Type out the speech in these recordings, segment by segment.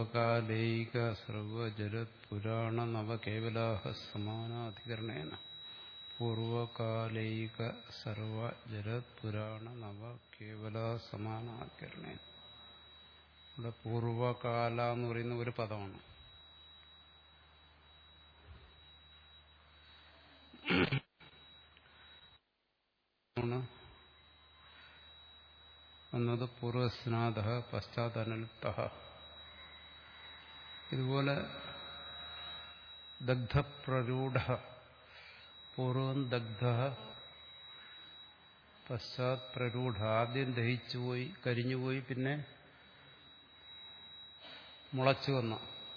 പൂർവകാലൈക സർവജരത് പുരാണ നവകേവലാഹ സമാനാധികരണേന പൂർവകാലൈക സർവജരത് പുരാണ നവ കേവല സമാനാധികരണേന ഇവിടെ പൂർവകാല എന്ന് പറയുന്ന ഒരു പദമാണ് എന്നത് പൂർവസ്നാഥ പശ്ചാത്തനലുപ്ത ഇതുപോലെ ദഗ്ധപ്രരൂഢ പൂർവം ദഗ്ധ പശ്ചാത് പ്രരൂഢ ആദ്യം ദഹിച്ചുപോയി കരിഞ്ഞുപോയി പിന്നെ മുളച്ചു വന്ന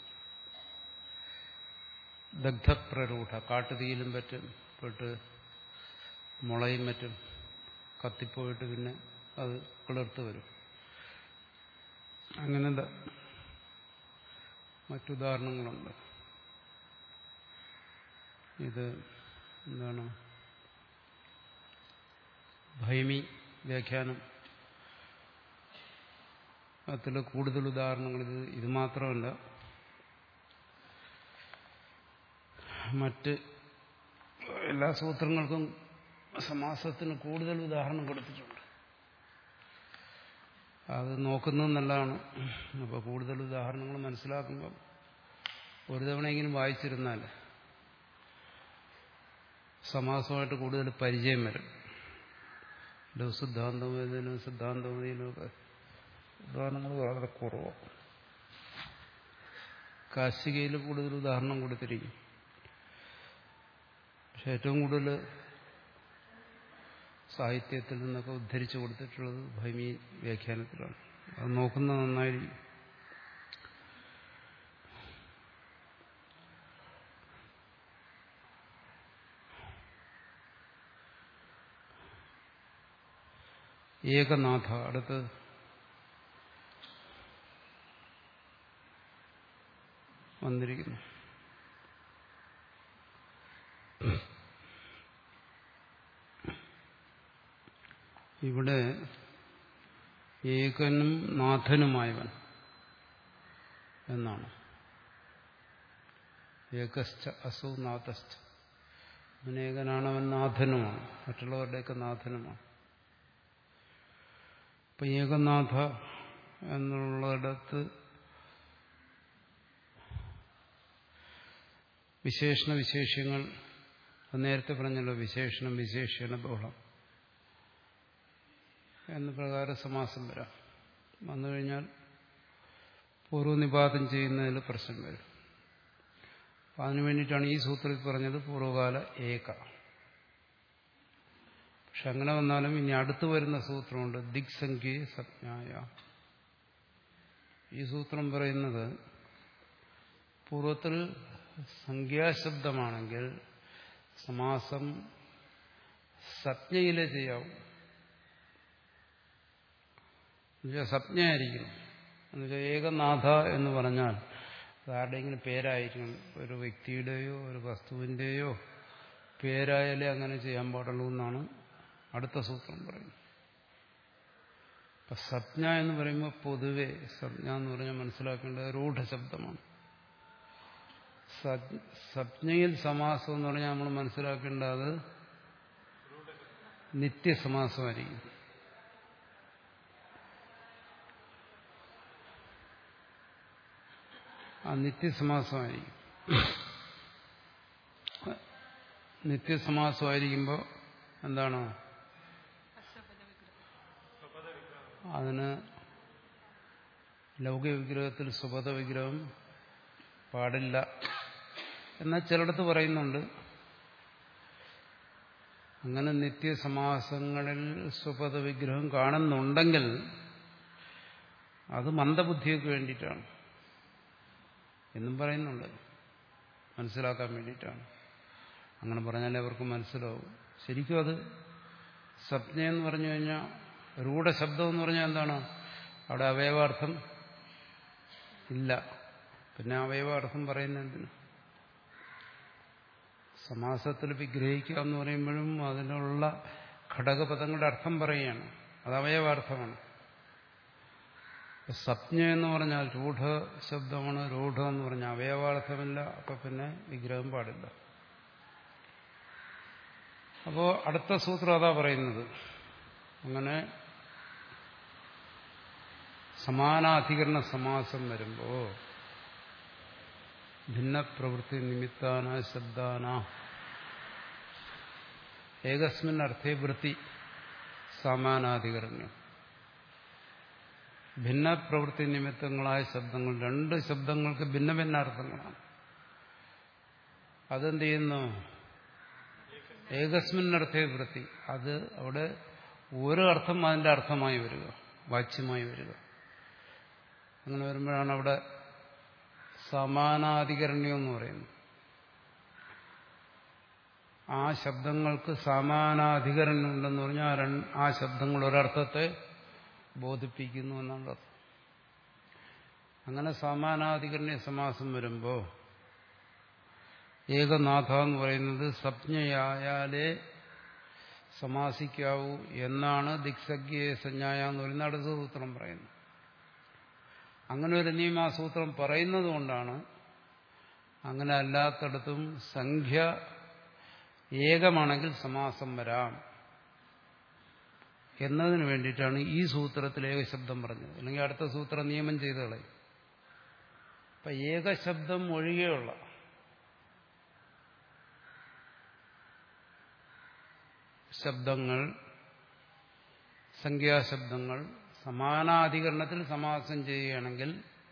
ദഗ്ധപ്രരൂഢ കാട്ടുതീയിലും പറ്റും പെട്ട് മുളയും മറ്റും കത്തിപ്പോയിട്ട് പിന്നെ അത് കിളിർത്ത് വരും അങ്ങനെ മറ്റുദാഹരണങ്ങളുണ്ട് ഇത് എന്താണ് ഭൈമി വ്യാഖ്യാനം അതിൽ കൂടുതൽ ഉദാഹരണങ്ങൾ ഇത് ഇത് മാത്രമല്ല മറ്റ് എല്ലാ സൂത്രങ്ങൾക്കും സമാസത്തിന് കൂടുതൽ ഉദാഹരണം കൊടുത്തിട്ടുണ്ട് അത് നോക്കുന്നത് നല്ലതാണ് അപ്പോൾ കൂടുതൽ ഉദാഹരണങ്ങൾ മനസ്സിലാക്കുമ്പോൾ ഒരു തവണയെങ്കിലും വായിച്ചിരുന്നാൽ സമാസമായിട്ട് കൂടുതൽ പരിചയം വരും സിദ്ധാന്തമേതിനും സിദ്ധാന്തമേതിനും ഒക്കെ ഉദാഹരണങ്ങൾ വളരെ കുറവാണ് കാശികയിൽ കൂടുതൽ ഉദാഹരണം കൊടുത്തിരിക്കും പക്ഷെ ഏറ്റവും കൂടുതൽ സാഹിത്യത്തിൽ നിന്നൊക്കെ ഉദ്ധരിച്ചു കൊടുത്തിട്ടുള്ളത് ഭൈമി വ്യാഖ്യാനത്തിലാണ് അത് നോക്കുന്നത് നന്നായിരിക്കും ഏകനാഥ അടുത്ത് വന്നിരിക്കുന്നു ഇവിടെ ഏകനും നാഥനുമായവൻ എന്നാണ് ഏകശ്ച അസു നാഥശ്ച അവനേകനാണവൻ നാഥനുമാണ് മറ്റുള്ളവരുടെയൊക്കെ നാഥനുമാണ് ഇപ്പൊ ഏകനാഥ എന്നുള്ളിടത്ത് വിശേഷണ വിശേഷ്യങ്ങൾ നേരത്തെ പറഞ്ഞല്ലോ വിശേഷണം വിശേഷണ ബഹളം എന്ന പ്രകാരം സമാസം വരാം വന്നു കഴിഞ്ഞാൽ പൂർവ്വനിപാതം ചെയ്യുന്നതിൽ പ്രശ്നം വരും അപ്പം അതിനു വേണ്ടിയിട്ടാണ് ഈ സൂത്രത്തിൽ പറഞ്ഞത് പൂർവ്വകാല ഏക പക്ഷെ അങ്ങനെ വന്നാലും ഇനി അടുത്തു വരുന്ന സൂത്രമുണ്ട് ദിക്സംഖ്യ സജ്ഞായ ഈ സൂത്രം പറയുന്നത് പൂർവത്തിൽ സംഖ്യാശബ്ദമാണെങ്കിൽ സമാസം സജ്ഞയിലേ ചെയ്യാവും എന്നുവെച്ചാൽ സജ്ഞയായിരിക്കണം എന്നുവെച്ചാൽ ഏകനാഥ എന്ന് പറഞ്ഞാൽ അത് ആരുടെയെങ്കിലും പേരായിരിക്കണം ഒരു വ്യക്തിയുടെയോ ഒരു വസ്തുവിൻ്റെയോ പേരായാലേ അങ്ങനെ ചെയ്യാൻ പാടുള്ളൂ എന്നാണ് അടുത്ത സൂത്രം പറയുന്നത് ഇപ്പം സജ്ഞ എന്ന് പറയുമ്പോൾ പൊതുവെ സജ്ഞ എന്ന് പറഞ്ഞാൽ മനസ്സിലാക്കേണ്ടത് രൂഢശബ്ദമാണ് സജ്ഞയിൽ സമാസം എന്ന് പറഞ്ഞാൽ നമ്മൾ മനസ്സിലാക്കേണ്ടത് അത് നിത്യസമാസമായിരിക്കും ആ നിത്യസമാസമായിരിക്കും നിത്യസമാസമായിരിക്കുമ്പോൾ എന്താണ് അതിന് ലൗകിക വിഗ്രഹത്തിൽ സ്വപത വിഗ്രഹം പാടില്ല എന്നാൽ ചിലടത്ത് പറയുന്നുണ്ട് അങ്ങനെ നിത്യസമാസങ്ങളിൽ സ്വപത വിഗ്രഹം കാണുന്നുണ്ടെങ്കിൽ അത് മന്ദബുദ്ധിയൊക്കെ വേണ്ടിയിട്ടാണ് എന്നും പറയുന്നുണ്ട് മനസ്സിലാക്കാൻ വേണ്ടിയിട്ടാണ് അങ്ങനെ പറഞ്ഞാലേ അവർക്ക് മനസ്സിലാവും ശരിക്കും അത് സ്വപ്ന എന്ന് പറഞ്ഞു കഴിഞ്ഞാൽ രൂഢശബ്ദം എന്ന് പറഞ്ഞാൽ എന്താണ് അവിടെ അവയവാർത്ഥം ഇല്ല പിന്നെ അവയവാർത്ഥം പറയുന്ന എന്തിനു സമാസത്തിൽ വിഗ്രഹിക്കുക എന്ന് പറയുമ്പോഴും അതിനുള്ള ഘടകപദങ്ങളുടെ അർത്ഥം പറയുകയാണ് അത് അവയവാർത്ഥമാണ് സപ്ഞ എന്ന് പറഞ്ഞാൽ രൂഢ ശബ്ദമാണ് രൂഢ എന്ന് പറഞ്ഞാൽ അവയവാർത്ഥമില്ല അപ്പൊ പിന്നെ വിഗ്രഹം പാടില്ല അപ്പോ അടുത്ത സൂത്രം അതാ പറയുന്നത് അങ്ങനെ സമാനാധികരണ സമാസം വരുമ്പോ ഭിന്നപ്രവൃത്തി നിമിത്താന ശബ്ദാന ഏകസ്മിൻ അർത്ഥേ വൃത്തി സമാനാധികരണം ഭിന്ന പ്രവൃത്തി നിമിത്തങ്ങളായ ശബ്ദങ്ങൾ രണ്ട് ശബ്ദങ്ങൾക്ക് ഭിന്ന ഭിന്ന അർത്ഥങ്ങളാണ് അതെന്ത് ചെയ്യുന്നു ഏകസ്മിൻ അർത്ഥേ വൃത്തി അത് അവിടെ ഓരോ അർത്ഥം അതിന്റെ അർത്ഥമായി വരിക വാച്യമായി വരിക അങ്ങനെ വരുമ്പോഴാണ് അവിടെ സമാനാധികരണ്യം എന്ന് പറയുന്നത് ആ ശബ്ദങ്ങൾക്ക് സമാനാധികരണം ഉണ്ടെന്ന് പറഞ്ഞാൽ ആ ശബ്ദങ്ങൾ ഒരർത്ഥത്തെ ബോധിപ്പിക്കുന്നു എന്നാണ് അർത്ഥം അങ്ങനെ സമാനാധികരണ സമാസം വരുമ്പോൾ ഏകനാഥ എന്ന് പറയുന്നത് സപ്ഞയായാലേ സമാസിക്കാവൂ എന്നാണ് ദിക്സജ്ഞയെ സഞ്ജായ എന്ന് പറയുന്ന അടുത്ത സൂത്രം പറയുന്നത് അങ്ങനെ ഒരു നിയമ ആ സൂത്രം പറയുന്നത് കൊണ്ടാണ് അങ്ങനെ അല്ലാത്തടത്തും സംഖ്യ ഏകമാണെങ്കിൽ സമാസം വരാം എന്നതിന് വേണ്ടിയിട്ടാണ് ഈ സൂത്രത്തിൽ ഏകശബ്ദം പറഞ്ഞത് അല്ലെങ്കിൽ അടുത്ത സൂത്രം നിയമം ചെയ്ത് കളയും അപ്പൊ ഏകശബ്ദം ഒഴികെയുള്ള ശബ്ദങ്ങൾ സംഖ്യാശബ്ദങ്ങൾ സമാനാധികരണത്തിൽ സമാസം ചെയ്യുകയാണെങ്കിൽ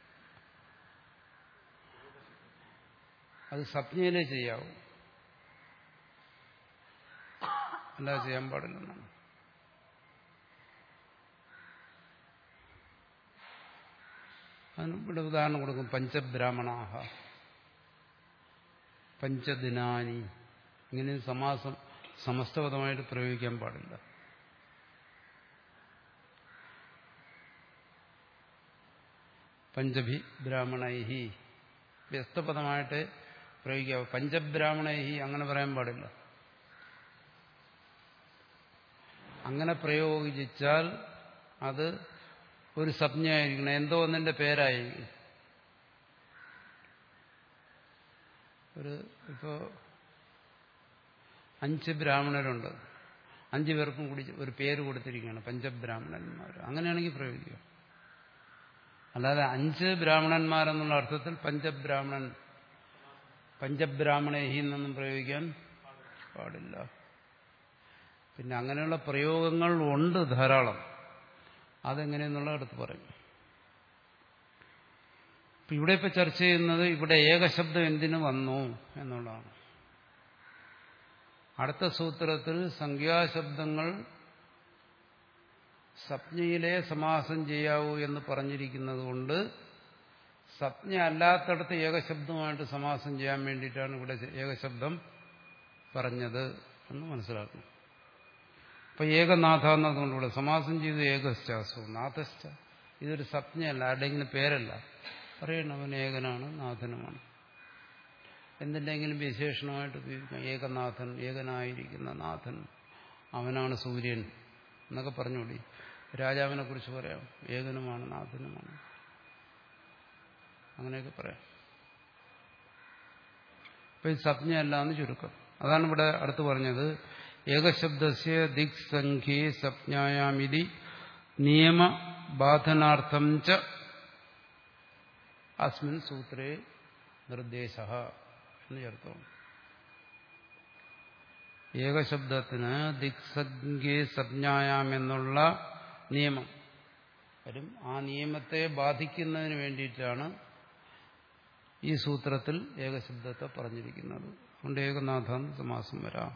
അത് സപ്നയിലേ ചെയ്യാവൂ അല്ലാതെ ചെയ്യാൻ പാടില്ലെന്നാണ് അതിന് ഇവിടെ ഉദാഹരണം കൊടുക്കും പഞ്ചബ്രാഹ്മണാഹ പഞ്ചദിനാനി ഇങ്ങനെ സമാസം സമസ്തപദമായിട്ട് പ്രയോഗിക്കാൻ പാടില്ല പഞ്ചഭി ബ്രാഹ്മണൈഹി വ്യസ്തപദമായിട്ട് പ്രയോഗിക്കാവൂ പഞ്ചബ്രാഹ്മണൈഹി അങ്ങനെ പറയാൻ പാടില്ല അങ്ങനെ പ്രയോഗിച്ചാൽ അത് ഒരു സംജ്ഞയായിരിക്കണം എന്തോ ഒന്നിന്റെ പേരായിരിക്കും ഒരു ഇപ്പോ അഞ്ച് ബ്രാഹ്മണരുണ്ട് അഞ്ചു പേർക്കും കൂടി ഒരു പേര് കൊടുത്തിരിക്കുകയാണ് പഞ്ചബ്രാഹ്മണന്മാർ അങ്ങനെയാണെങ്കിൽ പ്രയോഗിക്കുക അല്ലാതെ അഞ്ച് ബ്രാഹ്മണന്മാരെന്നുള്ള അർത്ഥത്തിൽ പഞ്ചബ്രാഹ്മണൻ പഞ്ചബ്രാഹ്മണേഹി എന്നൊന്നും പ്രയോഗിക്കാൻ പാടില്ല പിന്നെ അങ്ങനെയുള്ള പ്രയോഗങ്ങൾ ഉണ്ട് ധാരാളം അതെങ്ങനെയെന്നുള്ള അടുത്ത് പറയും ഇപ്പൊ ഇവിടെ ഇപ്പൊ ചർച്ച ചെയ്യുന്നത് ഇവിടെ ഏകശബ്ദം എന്തിനു വന്നു എന്നുള്ളതാണ് അടുത്ത സൂത്രത്തിൽ സംഖ്യാശബ്ദങ്ങൾ സപ്ഞയിലെ സമാസം ചെയ്യാവൂ എന്ന് പറഞ്ഞിരിക്കുന്നത് കൊണ്ട് സപ്ഞ അല്ലാത്തടത്ത് ഏകശബ്ദമായിട്ട് സമാസം ചെയ്യാൻ വേണ്ടിയിട്ടാണ് ഇവിടെ ഏകശബ്ദം പറഞ്ഞത് എന്ന് മനസ്സിലാക്കണം അപ്പൊ ഏകനാഥ എന്നതുകൊണ്ട് ഇവിടെ സമാസം ചെയ്ത് ഏകശ്ചാസവും നാഥശ്ച ഇതൊരു സപ്ഞയല്ല ആരുടെയെങ്കിലും പേരല്ല പറയണം അവൻ ഏകനാണ് നാഥനുമാണ് എന്തിൻ്റെങ്കിലും വിശേഷണമായിട്ട് ഉപയോഗിക്കാം ഏകനാഥൻ ഏകനായിരിക്കുന്ന നാഥൻ അവനാണ് സൂര്യൻ എന്നൊക്കെ പറഞ്ഞുകൂടി രാജാവിനെ കുറിച്ച് പറയാം ഏകനുമാണ് നാഥനുമാണ് അങ്ങനെയൊക്കെ പറയാം അപ്പൊ ഇത് സപ്ഞയല്ല എന്ന് ചുരുക്കം അതാണ് ഇവിടെ അടുത്ത് പറഞ്ഞത് ഏകശബ്ദസ്യ ദിക് സംഖ്യേ സപ്ഞായാമിതി നിയമബാധനാർത്ഥം ച അസ്മിൻ സൂത്രേ നിർദ്ദേശ എന്ന് ചേർത്തു ഏകശബ്ദത്തിന് ദിക്സംഖ്യേ സജ്ഞായാം എന്നുള്ള നിയമം വരും ആ നിയമത്തെ ബാധിക്കുന്നതിന് വേണ്ടിയിട്ടാണ് ഈ സൂത്രത്തിൽ ഏകശബ്ദത്തെ പറഞ്ഞിരിക്കുന്നത് അതുകൊണ്ട് ഏകനാഥം സമാസം വരാം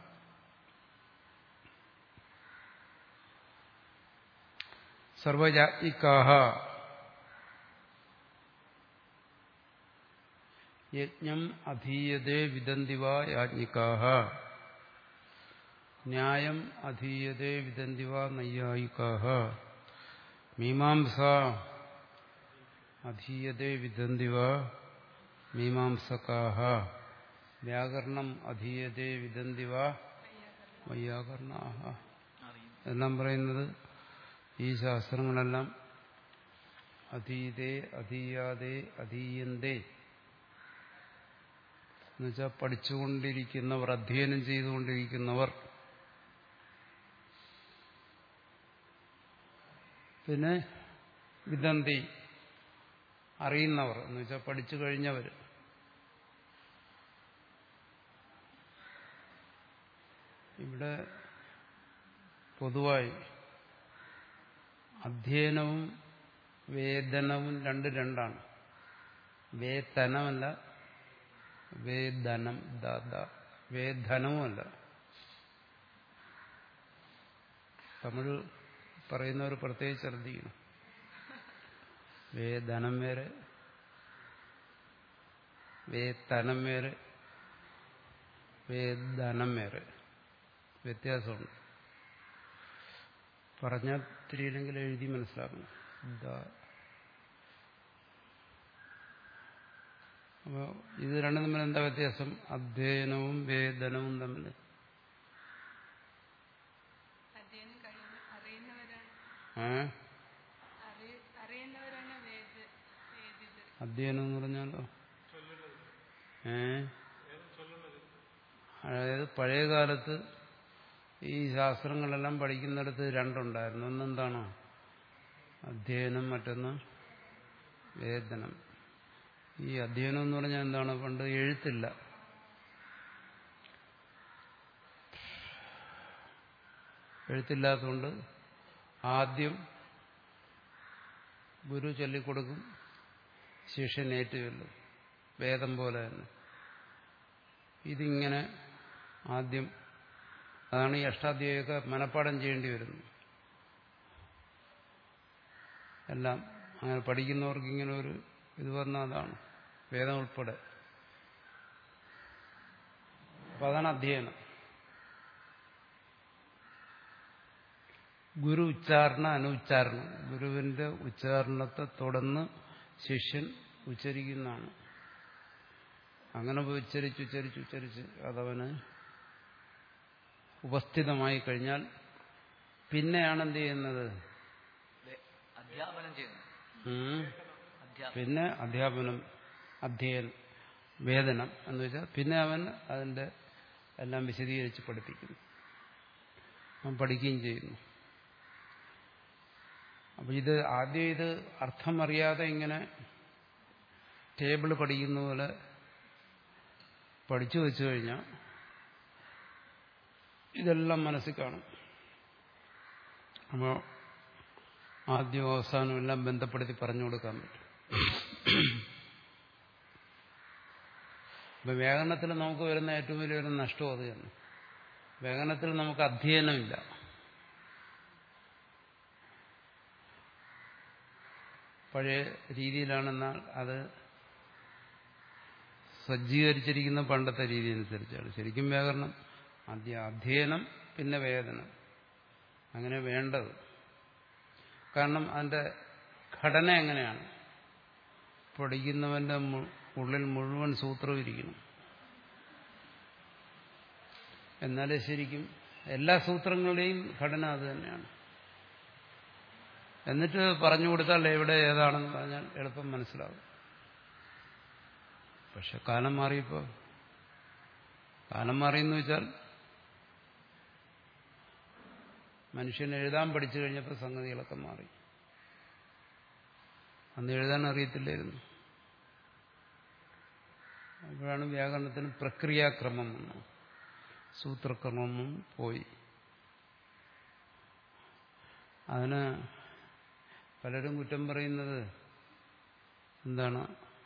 സർവജാത്മിക്കാഹ യജ്ഞം അധീയതേ വിദന്തിവ യാജ്ഞിക്കാഹ ന്യായം അധീയതേ വിദന്തിവ നൈയായിക്കാഹ മീമാംസ അധീയതേ വിദന്തിവ മീമാംസകാഹ വ്യാകരണം അധീയതേ വിദന്തിവ വൈയാകരണാഹ എല്ലാം പറയുന്നത് ഈ ശാസ്ത്രങ്ങളെല്ലാം അധീതേ അധീയാതെ അധീയന്തേ എന്നുവെച്ചാൽ പഠിച്ചുകൊണ്ടിരിക്കുന്നവർ അധ്യയനം ചെയ്തുകൊണ്ടിരിക്കുന്നവർ പിന്നെ വിദന്തി അറിയുന്നവർ എന്ന് വെച്ചാൽ പഠിച്ചു കഴിഞ്ഞവർ ഇവിടെ പൊതുവായി അധ്യയനവും വേദനവും രണ്ട് രണ്ടാണ് വേതനമല്ല വേദനം ദാദ വേദനവുമല്ല തമിഴ് പറയുന്നവർ പ്രത്യേകിച്ച് ശ്രദ്ധിക്കണം വേദനം വേറെ വേതനം വേറെ വേദനം വേറെ വ്യത്യാസമുണ്ട് പറഞ്ഞാൽ തിരിയില്ലെങ്കിൽ എഴുതി മനസ്സിലാക്കണം അപ്പോൾ ഇത് രണ്ടും തമ്മിൽ എന്താ വ്യത്യാസം അധ്യയനവും വേദനവും തമ്മിൽ അധ്യയനം കഴിയുന്ന അറിയുന്നവരാണ് ഏ അറി- അറിയുന്നവരാണ് വേദ വേദിത് അധ്യയനം എന്ന് പറഞ്ഞാലോ ഏ അതായത് പഴയ കാലത്ത് ഈ ശാസ്ത്രങ്ങളെല്ലാം പഠിക്കുന്നിടത്ത് രണ്ടുണ്ടായിരുന്നു ഒന്നെന്താണോ അധ്യയനം മറ്റൊന്ന് വേദനം ഈ അധ്യയനം എന്ന് പറഞ്ഞാൽ എന്താണ് പണ്ട് എഴുത്തില്ല എഴുത്തില്ലാത്തതുകൊണ്ട് ആദ്യം ഗുരു ചൊല്ലിക്കൊടുക്കും ശിഷ്യൻ ഏറ്റുചൊല്ലും വേദം പോലെ തന്നെ ഇതിങ്ങനെ ആദ്യം അതാണ് ഈ അഷ്ടാധ്യായൊക്കെ മനഃപ്പാടം ചെയ്യേണ്ടി വരുന്നത് എല്ലാം അങ്ങനെ പഠിക്കുന്നവർക്ക് ഇങ്ങനെ ഒരു ഇത് പറഞ്ഞാൽ അതാണ് വേദം ഉൾപ്പെടെ അപ്പൊ അതാണ് അധ്യയനം ഗുരു ഉച്ചാരണ അനുച്ചാരണം ഗുരുവിന്റെ ഉച്ചാരണത്തെ തുടർന്ന് ശിഷ്യൻ ഉച്ചരിക്കുന്നതാണ് അങ്ങനെ ഉച്ചരിച്ച് ഉച്ചരിച്ച് ഉച്ചരിച്ച് അതവന് ഉപസ്ഥിതമായി കഴിഞ്ഞാൽ പിന്നെയാണ് എന്ത് ചെയ്യുന്നത് വേ- അധ്യാപനം ചെയ്യുന്നു ഉം. അധ്യാപനം പിന്നെ അധ്യാപനം അധ്യയനം വേദനം എന്ന് വെച്ചാൽ പിന്നെ അവൻ അതിന്റെ എല്ലാം വിശദീകരിച്ച് പഠിപ്പിക്കുന്നു അവൻ പഠിക്കുകയും ചെയ്യുന്നു അപ്പൊ ഇത് ആദ്യം ഇത് അർത്ഥം അറിയാതെ ഇങ്ങനെ ടേബിൾ പഠിക്കുന്ന പോലെ പഠിച്ചു വെച്ചു കഴിഞ്ഞാൽ ഇതെല്ലാം മനസ്സിൽ കാണും അപ്പോൾ ആദ്യം അവസാനം എല്ലാം ബന്ധപ്പെടുത്തി പറഞ്ഞു കൊടുക്കാൻ പറ്റും അപ്പൊ വ്യാകരണത്തിൽ നമുക്ക് വരുന്ന ഏറ്റവും വലിയൊരു നഷ്ടം അത് തന്നെ വ്യാകരണത്തിൽ നമുക്ക് അധ്യയനമില്ല പഴയ രീതിയിലാണെന്നാൽ അത് സജ്ജീകരിച്ചിരിക്കുന്ന പണ്ടത്തെ രീതി അനുസരിച്ചാണ് ശരിക്കും വ്യാകരണം ആദ്യ അധ്യയനം പിന്നെ വേദനം അങ്ങനെ വേണ്ടത് കാരണം അതിന്റെ ഘടന എങ്ങനെയാണ് പഠിക്കുന്നവന്റെ മു- ഉള്ളിൽ മുഴുവൻ സൂത്രവും ഇരിക്കണം എന്നാലേ ശരിക്കും എല്ലാ സൂത്രങ്ങളുടെയും ഘടന അത് തന്നെയാണ് എന്നിട്ട് പറഞ്ഞു കൊടുത്താൽ എവിടെ ഏതാണെന്ന് പറഞ്ഞാൽ എളുപ്പം മനസ്സിലാവും പക്ഷെ കാലം മാറിയപ്പോൾ കാലം മാറിയെന്ന് വെച്ചാൽ മനുഷ്യൻ എഴുതാൻ പഠിച്ചു കഴിഞ്ഞപ്പോൾ സംഗതികളൊക്കെ മാറി അന്ന് എഴുതാൻ അറിയത്തില്ലായിരുന്നു അപ്പോഴാണ് വ്യാകരണത്തിന് പ്രക്രിയാക്രമം വന്നത് സൂത്രക്രമവും പോയി അതിന് പലരും കുറ്റം പറയുന്നത് എന്താണ്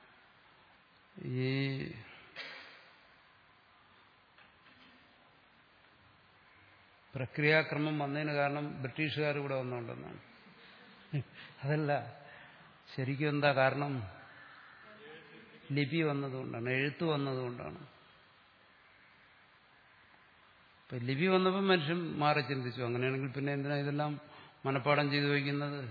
ഈ പ്രക്രിയാക്രമം വന്നതിന് കാരണം ബ്രിട്ടീഷുകാർ ഇവിടെ വന്നുകൊണ്ടെന്നാണ് അതല്ല ശരിക്കും എന്താ കാരണം ലിപി വന്നതുകൊണ്ടാണ് എഴുത്ത് വന്നതുകൊണ്ടാണ് ഇപ്പൊ ലിപി വന്നപ്പോൾ മനുഷ്യൻ മാറി ചിന്തിച്ചു അങ്ങനെയാണെങ്കിൽ പിന്നെ എന്തിനാ ഇതെല്ലാം മനഃപ്പാടം ചെയ്തു വയ്ക്കുന്നത്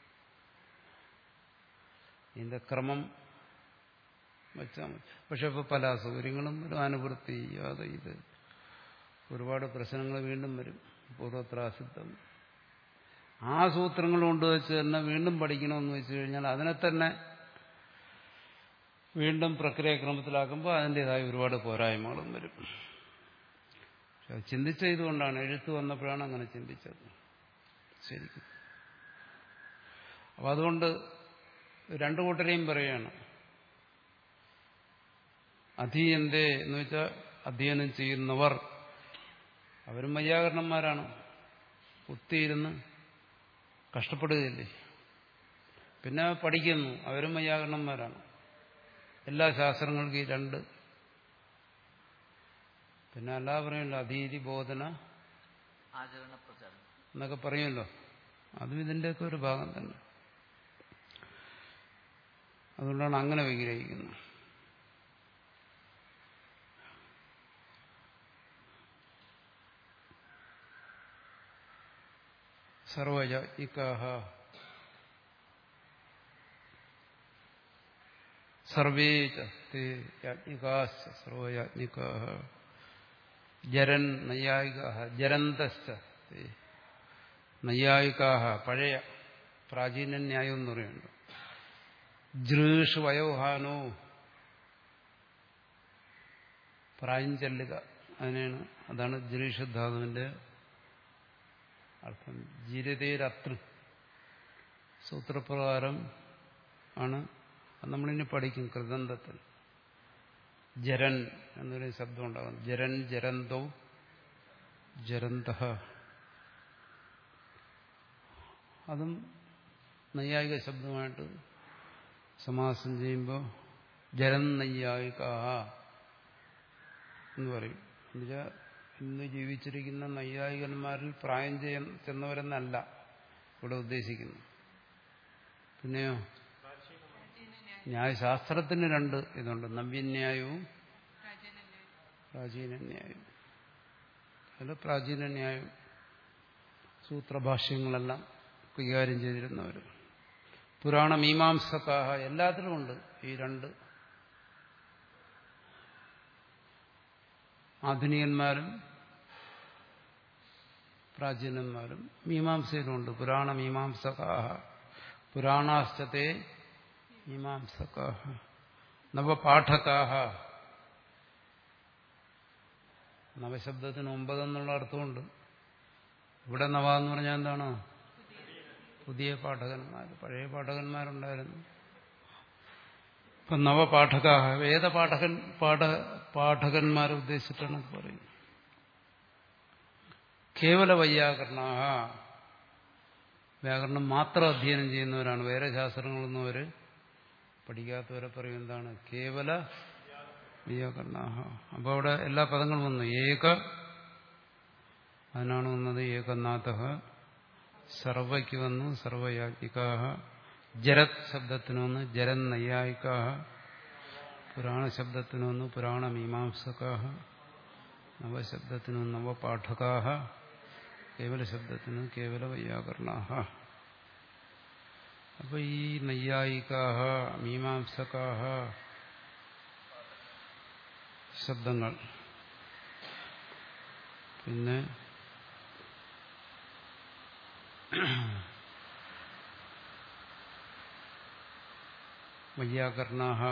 ഇതിന്റെ ക്രമം വെച്ചാൽ മതി പക്ഷെ ഇപ്പൊ പല അസൗകര്യങ്ങളും ഒരു അനുവൃത്തി അത് ഇത് ഒരുപാട് പ്രശ്നങ്ങൾ വീണ്ടും വരും പൂർവത്ര അസിദ്ധം ആ സൂത്രങ്ങൾ കൊണ്ടുവച്ച് തന്നെ വീണ്ടും പഠിക്കണമെന്ന് വെച്ച് കഴിഞ്ഞാൽ അതിനെ തന്നെ വീണ്ടും പ്രക്രിയാക്രമത്തിലാക്കുമ്പോൾ അതിൻ്റെതായ ഒരുപാട് പോരായ്മകളും വരും പക്ഷെ അത് ചിന്തിച്ച ഇതുകൊണ്ടാണ് എഴുത്ത് വന്നപ്പോഴാണ് അങ്ങനെ ചിന്തിച്ചത് ശരിക്കും അപ്പം അതുകൊണ്ട് രണ്ടു കൂട്ടരെയും പറയാണ് അധീയന്തേ എന്ന് വെച്ചാൽ അധ്യയനം ചെയ്യുന്നവർ അവരും വൈയാകരണന്മാരാണ് കുത്തിയിരുന്ന് കഷ്ടപ്പെടുകയില്ലേ പിന്നെ പഠിക്കുന്നു അവരും വൈയാകരണന്മാരാണ് എല്ലാ ശാസ്ത്രങ്ങൾക്കും ഈ രണ്ട് പിന്നെ അല്ലാതെ പറയുമല്ലോ അധീതി ബോധന ആചരണ പ്രചാരണം എന്നൊക്കെ പറയുമല്ലോ അതും ഇതിൻ്റെയൊക്കെ ഒരു ഭാഗം തന്നെ അതുകൊണ്ടാണ് അങ്ങനെ വിഗ്രഹിക്കുന്നത് സർവയാജ്ഞിക്കാഹ സർവേ ച തേ യാജ്ഞികാശ്ച സർവയാജ്ഞികാഹ ജരൻ നൈയായികാഹ ജരന്തശ്ച തേ നൈയായികാഹ പഴയ പ്രാചീന ന്യായം എന്ന് പറയുന്നുണ്ട് ജൃഷ് വയോഹാനോ പ്രായം ചെല്ലുക അതിനാണ് അതാണ് ജൃഷ് ധാതുവിന്റെ അർത്ഥം ജിരതേരത്ര സൂത്രപ്രകാരം ആണ് അത് നമ്മളിനി പഠിക്കും കൃതന്തത്തിൽ ജരൻ എന്നൊരു ശബ്ദം ഉണ്ടാകും ജരൻ ജരന്തോ ജരന്ത അതും നൈയായിക ശബ്ദമായിട്ട് സമാസം ചെയ്യുമ്പോൾ ജരൻ നൈയായിക എന്ന് പറയും എന്നുവെച്ചാൽ ഇന്ന് ജീവിച്ചിരിക്കുന്ന നൈയായികന്മാരിൽ പ്രായം ചെയ്യാൻ ചെന്നവരെന്നല്ല ഇവിടെ ഉദ്ദേശിക്കുന്നു പിന്നെയോ ന്യായശാസ്ത്രത്തിന് രണ്ട് ഇതുണ്ട് നവ്യന്യായവും പ്രാചീന ന്യായവും അതിൽ പ്രാചീന ന്യായം സൂത്രഭാഷ്യങ്ങളെല്ലാം കൈകാര്യം ചെയ്തിരുന്നവർ പുരാണ മീമാംസക്കാഹ എല്ലാത്തിലും ഉണ്ട് ഈ രണ്ട് ആധുനികന്മാരും പ്രാചീനന്മാരും മീമാംസയിലുണ്ട് പുരാണ മീമാംസകാഹ പുരാണാശ്ചത്തെ മീമാംസകാഹ നവപാഠകാഹ നവശബ്ദത്തിന് ഒമ്പതെന്നുള്ള അർത്ഥമുണ്ട് ഇവിടെ നവ എന്ന് പറഞ്ഞാൽ എന്താണ് പുതിയ പാഠകന്മാർ പഴയ പാഠകന്മാരുണ്ടായിരുന്നു ഇപ്പൊ നവപാഠകാഹ വേദപാഠകൻ പാഠ പാഠകന്മാരെ ഉദ്ദേശിച്ചിട്ടാണ് ഇത് പറയുന്നത് കേവല വൈയാകരണാഹ വ്യാകരണം മാത്രം അധ്യയനം ചെയ്യുന്നവരാണ് വേറെ ശാസ്ത്രങ്ങളൊന്നും അവര് പഠിക്കാത്തവരെ പറയും എന്താണ് കേവല വൈയാകരണാഹ അപ്പൊ അവിടെ എല്ലാ പദങ്ങളും വന്നു ഏക അതിനാണ് വന്നത് ഏകനാഥ സർവയ്ക്ക് വന്നു സർവയാജ്ഞികാഹ ജരത് ശബ്ദത്തിന് വന്ന് ജരൻ നൈയായിക്കാഹ പുരാണ ശബ്ദത്തിന് വന്നു പുരാണ മീമാംസകാഹ നവശബ്ദത്തിന് നവപാഠകാഹ കേവല ശബ്ദത്തിന് കേവല വൈയാകരണാഹ അപ്പൊ ഈ നൈയായികാഹ മീമാംസകാഹ ശബ്ദങ്ങൾ പിന്നെ വൈയാകരണാഹ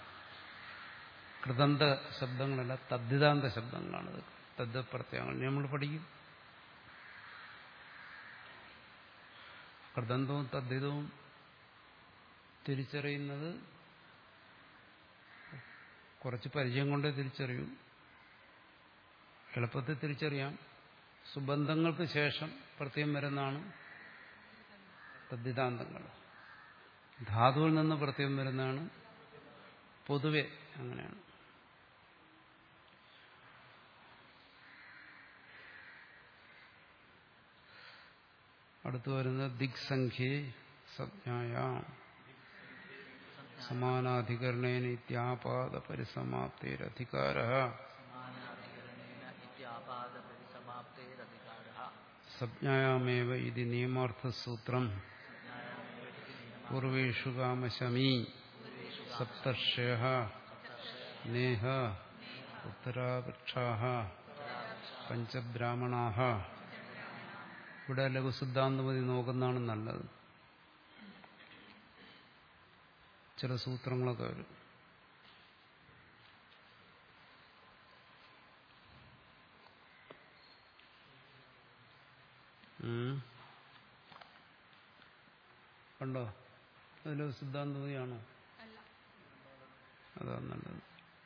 കൃതന്ത ശബ്ദങ്ങളല്ല തദ്ധിതാന്ത ശബ്ദങ്ങളാണത് തദ്ദ പ്രത്യയങ്ങൾ നമ്മൾ പഠിക്കും കൃതന്തവും തദ്ധിതവും തിരിച്ചറിയുന്നത് കുറച്ച് പരിചയം കൊണ്ടേ തിരിച്ചറിയൂ എളുപ്പത്തിൽ തിരിച്ചറിയാം സുബന്ധങ്ങൾക്ക് ശേഷം പ്രത്യേകം വരുന്നതാണ് തദ്ധിതാന്തങ്ങൾ ധാതുവിൽ നിന്ന് പ്രത്യേകം വരുന്നതാണ് പൊതുവെ അങ്ങനെയാണ് അടുത്തു വരുന്നത് ദിക്സംഖ്യേ സംജ്ഞായ സമാനാധികരണേന ഇത്യാപാദ പരിസമാപ്തിരധികാര സമാനാധികരണേന ഇത്യാപാദ പരിസമാപ്തേരധികാരഃ സംജ്ഞായാമേവ ഇത് നിയമാർത്ഥസൂത്രം പൂർവേഷു കാമശമീ സപ്തർഷയ നേഹ ഉത്തരാവൃക്ഷാ പഞ്ചബ്രാഹ്മണാ ഇവിടെ ലഘുസിദ്ധാന്തമതി നോക്കുന്നതാണ് നല്ലത് ചില സൂത്രങ്ങളൊക്കെ വരും ഉം. കണ്ടോ അതിൽ സിദ്ധാന്തമതിയാണോ അല്ല അതാ നല്ലത്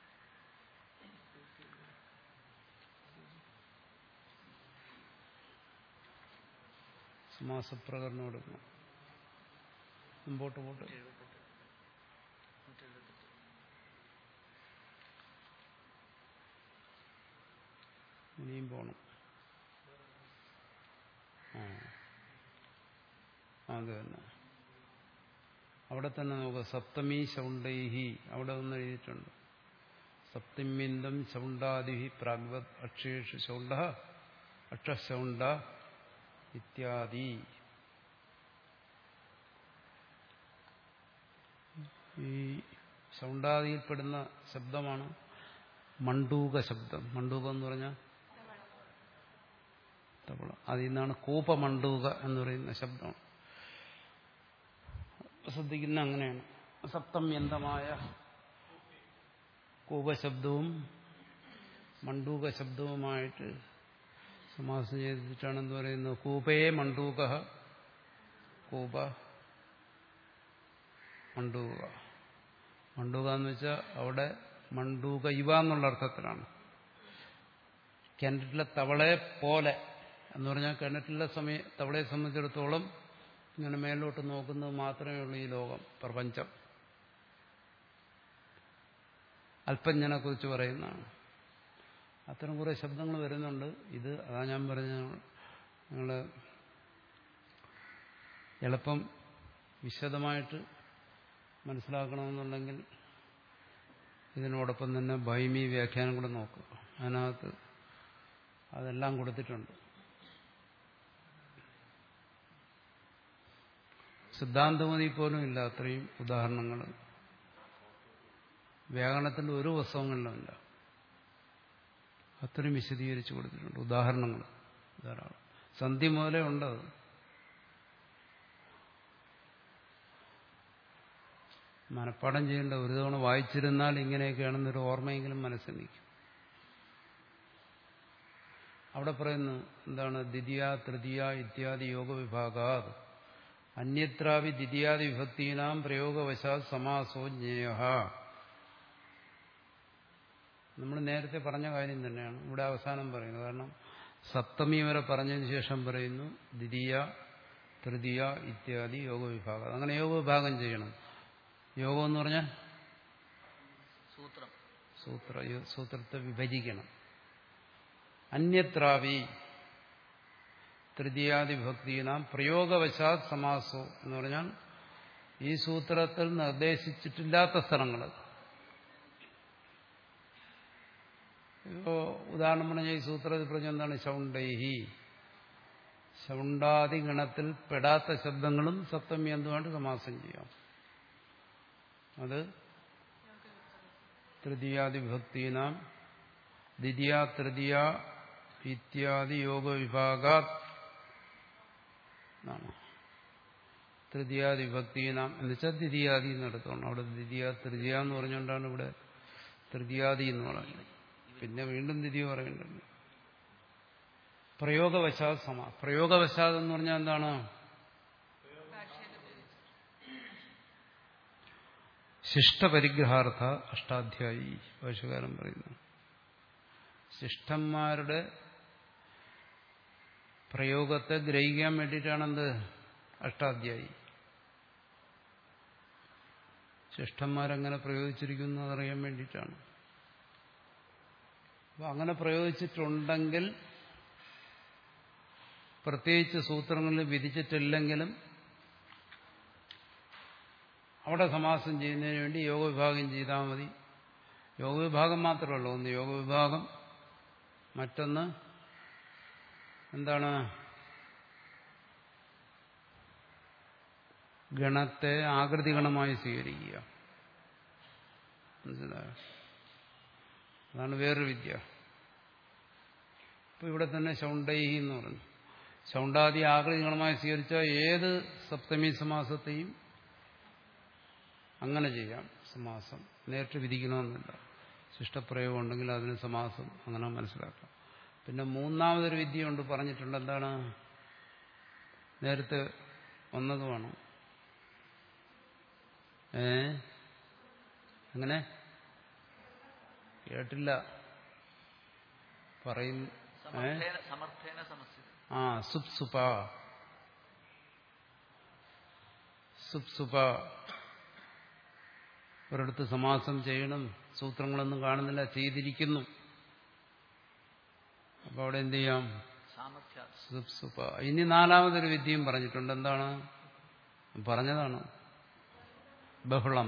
സമാസപ്രകരണം എടുക്കണം മുമ്പോട്ട് പോട്ട് ഇനിയും പോണം ആ അത് തന്നെ അവിടെ തന്നെ നോക്കുക സപ്തമി ശൗണ്ടൈഹി അവിടെ ഒന്ന് എഴുതിയിട്ടുണ്ട് സപ്തമ്യന്തം ശൗണ്ടാദി പ്രാഗ്വത് അക്ഷേഷു ശൗണ്ട അക്ഷശൗണ്ട ഇത്യാദി ഈ ശൗണ്ടാദിയിൽപ്പെടുന്ന ശബ്ദമാണ് മണ്ടൂക ശബ്ദം മണ്ടൂകം എന്ന് പറഞ്ഞാൽ തവള അതിൽ നിന്നാണ് കൂപമണ്ടൂക എന്ന് പറയുന്ന ശബ്ദം ശ്രദ്ധിക്കുന്ന അങ്ങനെയാണ് സപ്തമ്യന്തമായ കൂപശബ്ദവും മണ്ടൂക ശബ്ദവുമായിട്ട് സമാസം ചെയ്തിട്ടാണ് എന്ത് പറയുന്നത് കൂപയെ മണ്ടൂക കൂപ മണ്ടൂക മണ്ടൂക എന്ന് വെച്ചാൽ അവിടെ മണ്ടൂക ഇവ എന്നുള്ള അർത്ഥത്തിലാണ് കിണറ്റിലെ തവളയെ പോലെ എന്ന് പറഞ്ഞാൽ കിണറ്റിലെ സമയ തവളയെ സംബന്ധിച്ചിടത്തോളം ഇങ്ങനെ മേലോട്ട് നോക്കുന്നത് മാത്രമേ ഉള്ളൂ ഈ ലോകം പ്രപഞ്ചം അല്പജ്ഞനെ കുറിച്ച് പറയുന്നതാണ് അത്തരം കുറെ ശബ്ദങ്ങൾ വരുന്നുണ്ട് ഇത് അതാ ഞാൻ പറഞ്ഞ നിങ്ങൾ എളുപ്പം വിശദമായിട്ട് മനസ്സിലാക്കണമെന്നുണ്ടെങ്കിൽ ഇതിനോടൊപ്പം തന്നെ ഭൈമി വ്യാഖ്യാനം കൂടെ നോക്കുക അതിനകത്ത് അതെല്ലാം കൊടുത്തിട്ടുണ്ട് സിദ്ധാന്തമതി പോലും ഇല്ല അത്രയും ഉദാഹരണങ്ങൾ വ്യാകരണത്തിന്റെ ഒരു പുസ്തകങ്ങളിലുമില്ല അത്രയും വിശദീകരിച്ചു കൊടുത്തിട്ടുണ്ട് ഉദാഹരണങ്ങൾ ധാരാളം സന്ധി മുതലേ ഉണ്ടത് മനഃപ്പാടം ചെയ്യേണ്ട ഒരു തവണ വായിച്ചിരുന്നാൽ ഇങ്ങനെയൊക്കെയാണെന്നൊരു ഓർമ്മയെങ്കിലും മനസ്സിൽ നിൽക്കും അവിടെ പറയുന്നു എന്താണ് ദ്വിതീയ തൃതീയ ഇത്യാദി യോഗവിഭാഗാ അന്യത്രാവി ദ്വിതീയാദി വിഭക്തീനാം പ്രയോഗവശാൽ സമാസോ ജ്ഞേയ നമ്മൾ നേരത്തെ പറഞ്ഞ കാര്യം തന്നെയാണ് ഇവിടെ അവസാനം പറയുന്നത് കാരണം സപ്തമി വരെ പറഞ്ഞതിന് ശേഷം പറയുന്നു ദ്വിതീയ തൃതീയ ഇത്യാദി യോഗവിഭാഗം അങ്ങനെ യോഗവിഭാഗം ചെയ്യണം യോഗം എന്ന് പറഞ്ഞാൽ സൂത്രം സൂത്ര സൂത്രത്തെ വിഭജിക്കണം അന്യത്രാവി തൃതീയാദിഭക്തീനാം പ്രയോഗവശാത് സമാസോ എന്ന് പറഞ്ഞാൽ ഈ സൂത്രത്തിൽ നിർദ്ദേശിച്ചിട്ടില്ലാത്ത സ്ഥലങ്ങൾ ഇപ്പോ ഉദാഹരണം പറഞ്ഞ ഈ സൂത്രത്തിൽ പറഞ്ഞ എന്താണ് ശൗണ്ടൈഹി ശൗണ്ടാദി ഗണത്തിൽ പെടാത്ത ശബ്ദങ്ങളും സപ്തമി എന്തുകൊണ്ട് സമാസം ചെയ്യാം അത് തൃതീയാദിഭക്തീനാം ദ്വിതീയ തൃതീയ ഇത്യാദി യോഗവിഭാഗാ എന്നാണ് തൃതീയാദിഭക്തീനാം എന്ന് വെച്ചാൽ ദ്വിതീയാദി എന്നെടുത്തോണം അവിടെ ദ്വിതീയ തൃതീയ എന്ന് പറഞ്ഞുകൊണ്ടാണ് ഇവിടെ തൃതീയാദി എന്ന് പറയുന്നത് പിന്നെ വീണ്ടും ദ്വിതീയ പറയേണ്ടത് പ്രയോഗവശാത് സമ പ്രയോഗവശാത് എന്ന് പറഞ്ഞാൽ എന്താണ് ശിഷ്ടപരിഗ്രഹാർത്ഥ അഷ്ടാധ്യായി ഭാഷകാരൻ പറയുന്നു ശിഷ്ടന്മാരുടെ പ്രയോഗത്തെ ഗ്രഹിക്കാൻ വേണ്ടിയിട്ടാണെന്ത് അഷ്ടാധ്യായി ശിഷ്ടന്മാരെങ്ങനെ പ്രയോഗിച്ചിരിക്കുന്നു അതറിയാൻ വേണ്ടിയിട്ടാണ് അപ്പൊ അങ്ങനെ പ്രയോഗിച്ചിട്ടുണ്ടെങ്കിൽ പ്രത്യേകിച്ച് സൂത്രങ്ങളിൽ വിധിച്ചിട്ടില്ലെങ്കിലും അവിടെ സമാസം ചെയ്യുന്നതിന് വേണ്ടി യോഗവിഭാഗം ചെയ്താൽ മതി യോഗവിഭാഗം മാത്രമല്ല ഒന്ന് യോഗവിഭാഗം മറ്റൊന്ന് എന്താണ് ഗണത്തെ ആകൃതി ഗണമായി സ്വീകരിക്കുക മനസ്സിലായോ അതാണ് വേറൊരു വിദ്യ ഇപ്പൊ ഇവിടെ തന്നെ ശൗണ്ടൈഹി എന്ന് പറഞ്ഞു ശൗണ്ടാദി ആകൃതികളുമായി സ്വീകരിച്ച ഏത് സപ്തമി സമാസത്തെയും അങ്ങനെ ചെയ്യാം സമാസം നേരിട്ട് വിധിക്കണമെന്നില്ല ശിഷ്ടപ്രയോഗം ഉണ്ടെങ്കിൽ അതിന് സമാസം അങ്ങനെ മനസ്സിലാക്കാം പിന്നെ മൂന്നാമതൊരു വിദ്യയുണ്ട് പറഞ്ഞിട്ടുണ്ട് എന്താണ് നേരത്തെ വന്നതുമാണ് ഏ അങ്ങനെ കേട്ടില്ല പറയും ഏ സമർത്ഥേന സമർത്ഥേന സമസ്യ ആ സുപ്സുപ സുപ്സുപ ഒരിടത്ത് സമാസം ചെയ്യണം സൂത്രങ്ങളൊന്നും കാണുന്നില്ല ചെയ്തിരിക്കുന്നു അപ്പൊ അവിടെ എന്ത് ചെയ്യാം സാമർഥ്യ സുപ്സുപ ഇനി നാലാമതൊരു വിദ്യയും പറഞ്ഞിട്ടുണ്ട് എന്താണ് പറഞ്ഞതാണ് ബഹുളം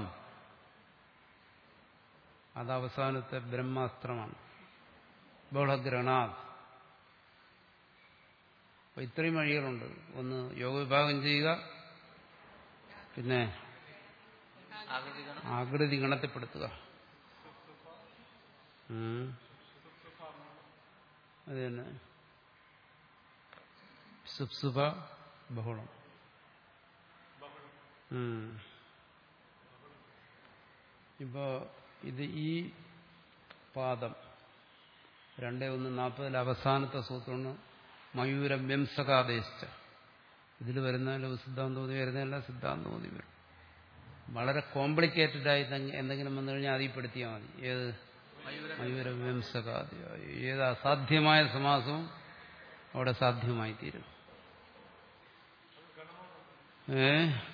അത് അവസാനത്തെ ബ്രഹ്മാസ്ത്രമാണ് ബഹുളഗ്രഹണാത് അപ്പൊ ഇത്രയും വഴികളുണ്ട് ഒന്ന് യോഗവിഭാഗം ചെയ്യുക പിന്നെ ആകൃതികണം ആകൃതി ഗണത്തിൽപ്പെടുത്തുക ഉം. അത് തന്നെ സുപ്സുപ ബഹുളം ഉം. ഇപ്പോ ഇത് ഈ പാദം രണ്ടേ ഒന്ന് നാൽപ്പതിൽ അവസാനത്തെ സൂത്രമാണ് മയൂര വ്യംസകാദേശിച്ച ഇതിൽ വരുന്ന സിദ്ധാന്തോതി വരുന്നതല്ല സിദ്ധാന്തോതി വരും വളരെ കോംപ്ലിക്കേറ്റഡ് ആയി തന്നെ എന്തെങ്കിലും വന്നു കഴിഞ്ഞാൽ അതിൽ പെടുത്തിയാൽ മതി ഏത് മയൂര മയൂര വ്യംസകാദി ഏത് അസാധ്യമായ സമാസവും അവിടെ സാധ്യമായി തീരും ഏ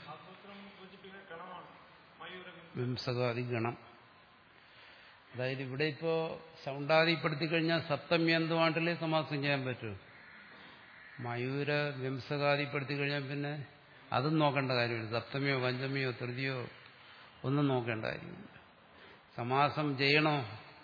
വിംസകാദി ഗണം അതായത് ഇവിടെ ഇപ്പോ സൗണ്ടാദിപ്പെടുത്തി കഴിഞ്ഞാൽ സപ്തമി എന്തുമായിട്ടല്ലേ സമാസം ചെയ്യാൻ പറ്റൂ മയൂര വിംസകാദിപ്പെടുത്തി കഴിഞ്ഞാൽ പിന്നെ അതും നോക്കേണ്ട കാര്യമില്ല സപ്തമിയോ പഞ്ചമിയോ തൃതിയോ ഒന്നും നോക്കേണ്ട കാര്യമില്ല സമാസം ചെയ്യണോ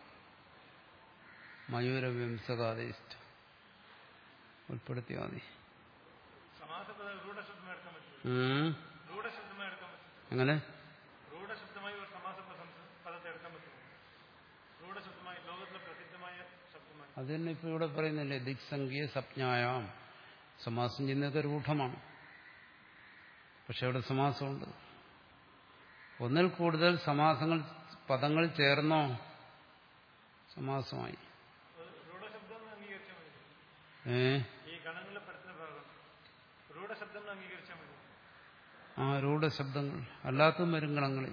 മയൂര വിംസകാദിഷ്ട ഉൾപ്പെടുത്തിയാൽ മതി സമാസപദ രൂഢശബ്ദമായി എടുക്കാൻ പറ്റും ഉം. രൂഢശബ്ദമായി എടുക്കാൻ പറ്റും അങ്ങനെ രൂഢശബ്ദമായി ഒരു സമാസപദ പദത്തെ എടുക്കാൻ പറ്റും രൂഢശബ്ദമായി ലോകത്തിലെ പ്രസിദ്ധമായ ശബ്ദമായി അത് തന്നെ ഇപ്പൊ ഇവിടെ പറയുന്നില്ലേ ദിക്സംഖ്യ സപ്ഞായാം സമാസം ചെയ്യുന്നതൊക്കെ രൂഢമാണ് പക്ഷെ അവിടെ സമാസമുണ്ട് ഒന്നിൽ കൂടുതൽ സമാസങ്ങൾ പദങ്ങൾ ചേർന്നോ സമാസമായി അത് രൂഢശബ്ദം എന്ന് അംഗീകരിച്ചാൽ മതി ഏ ഈ ഗണങ്ങളിൽ പെടുത്തുന്ന ഭാഗം രൂഢശബ്ദം എന്ന് അംഗീകരിച്ചാൽ മതി ആ രൂഢശബ്ദങ്ങൾ അല്ലാത്തതും വരും ഗണങ്ങളിൽ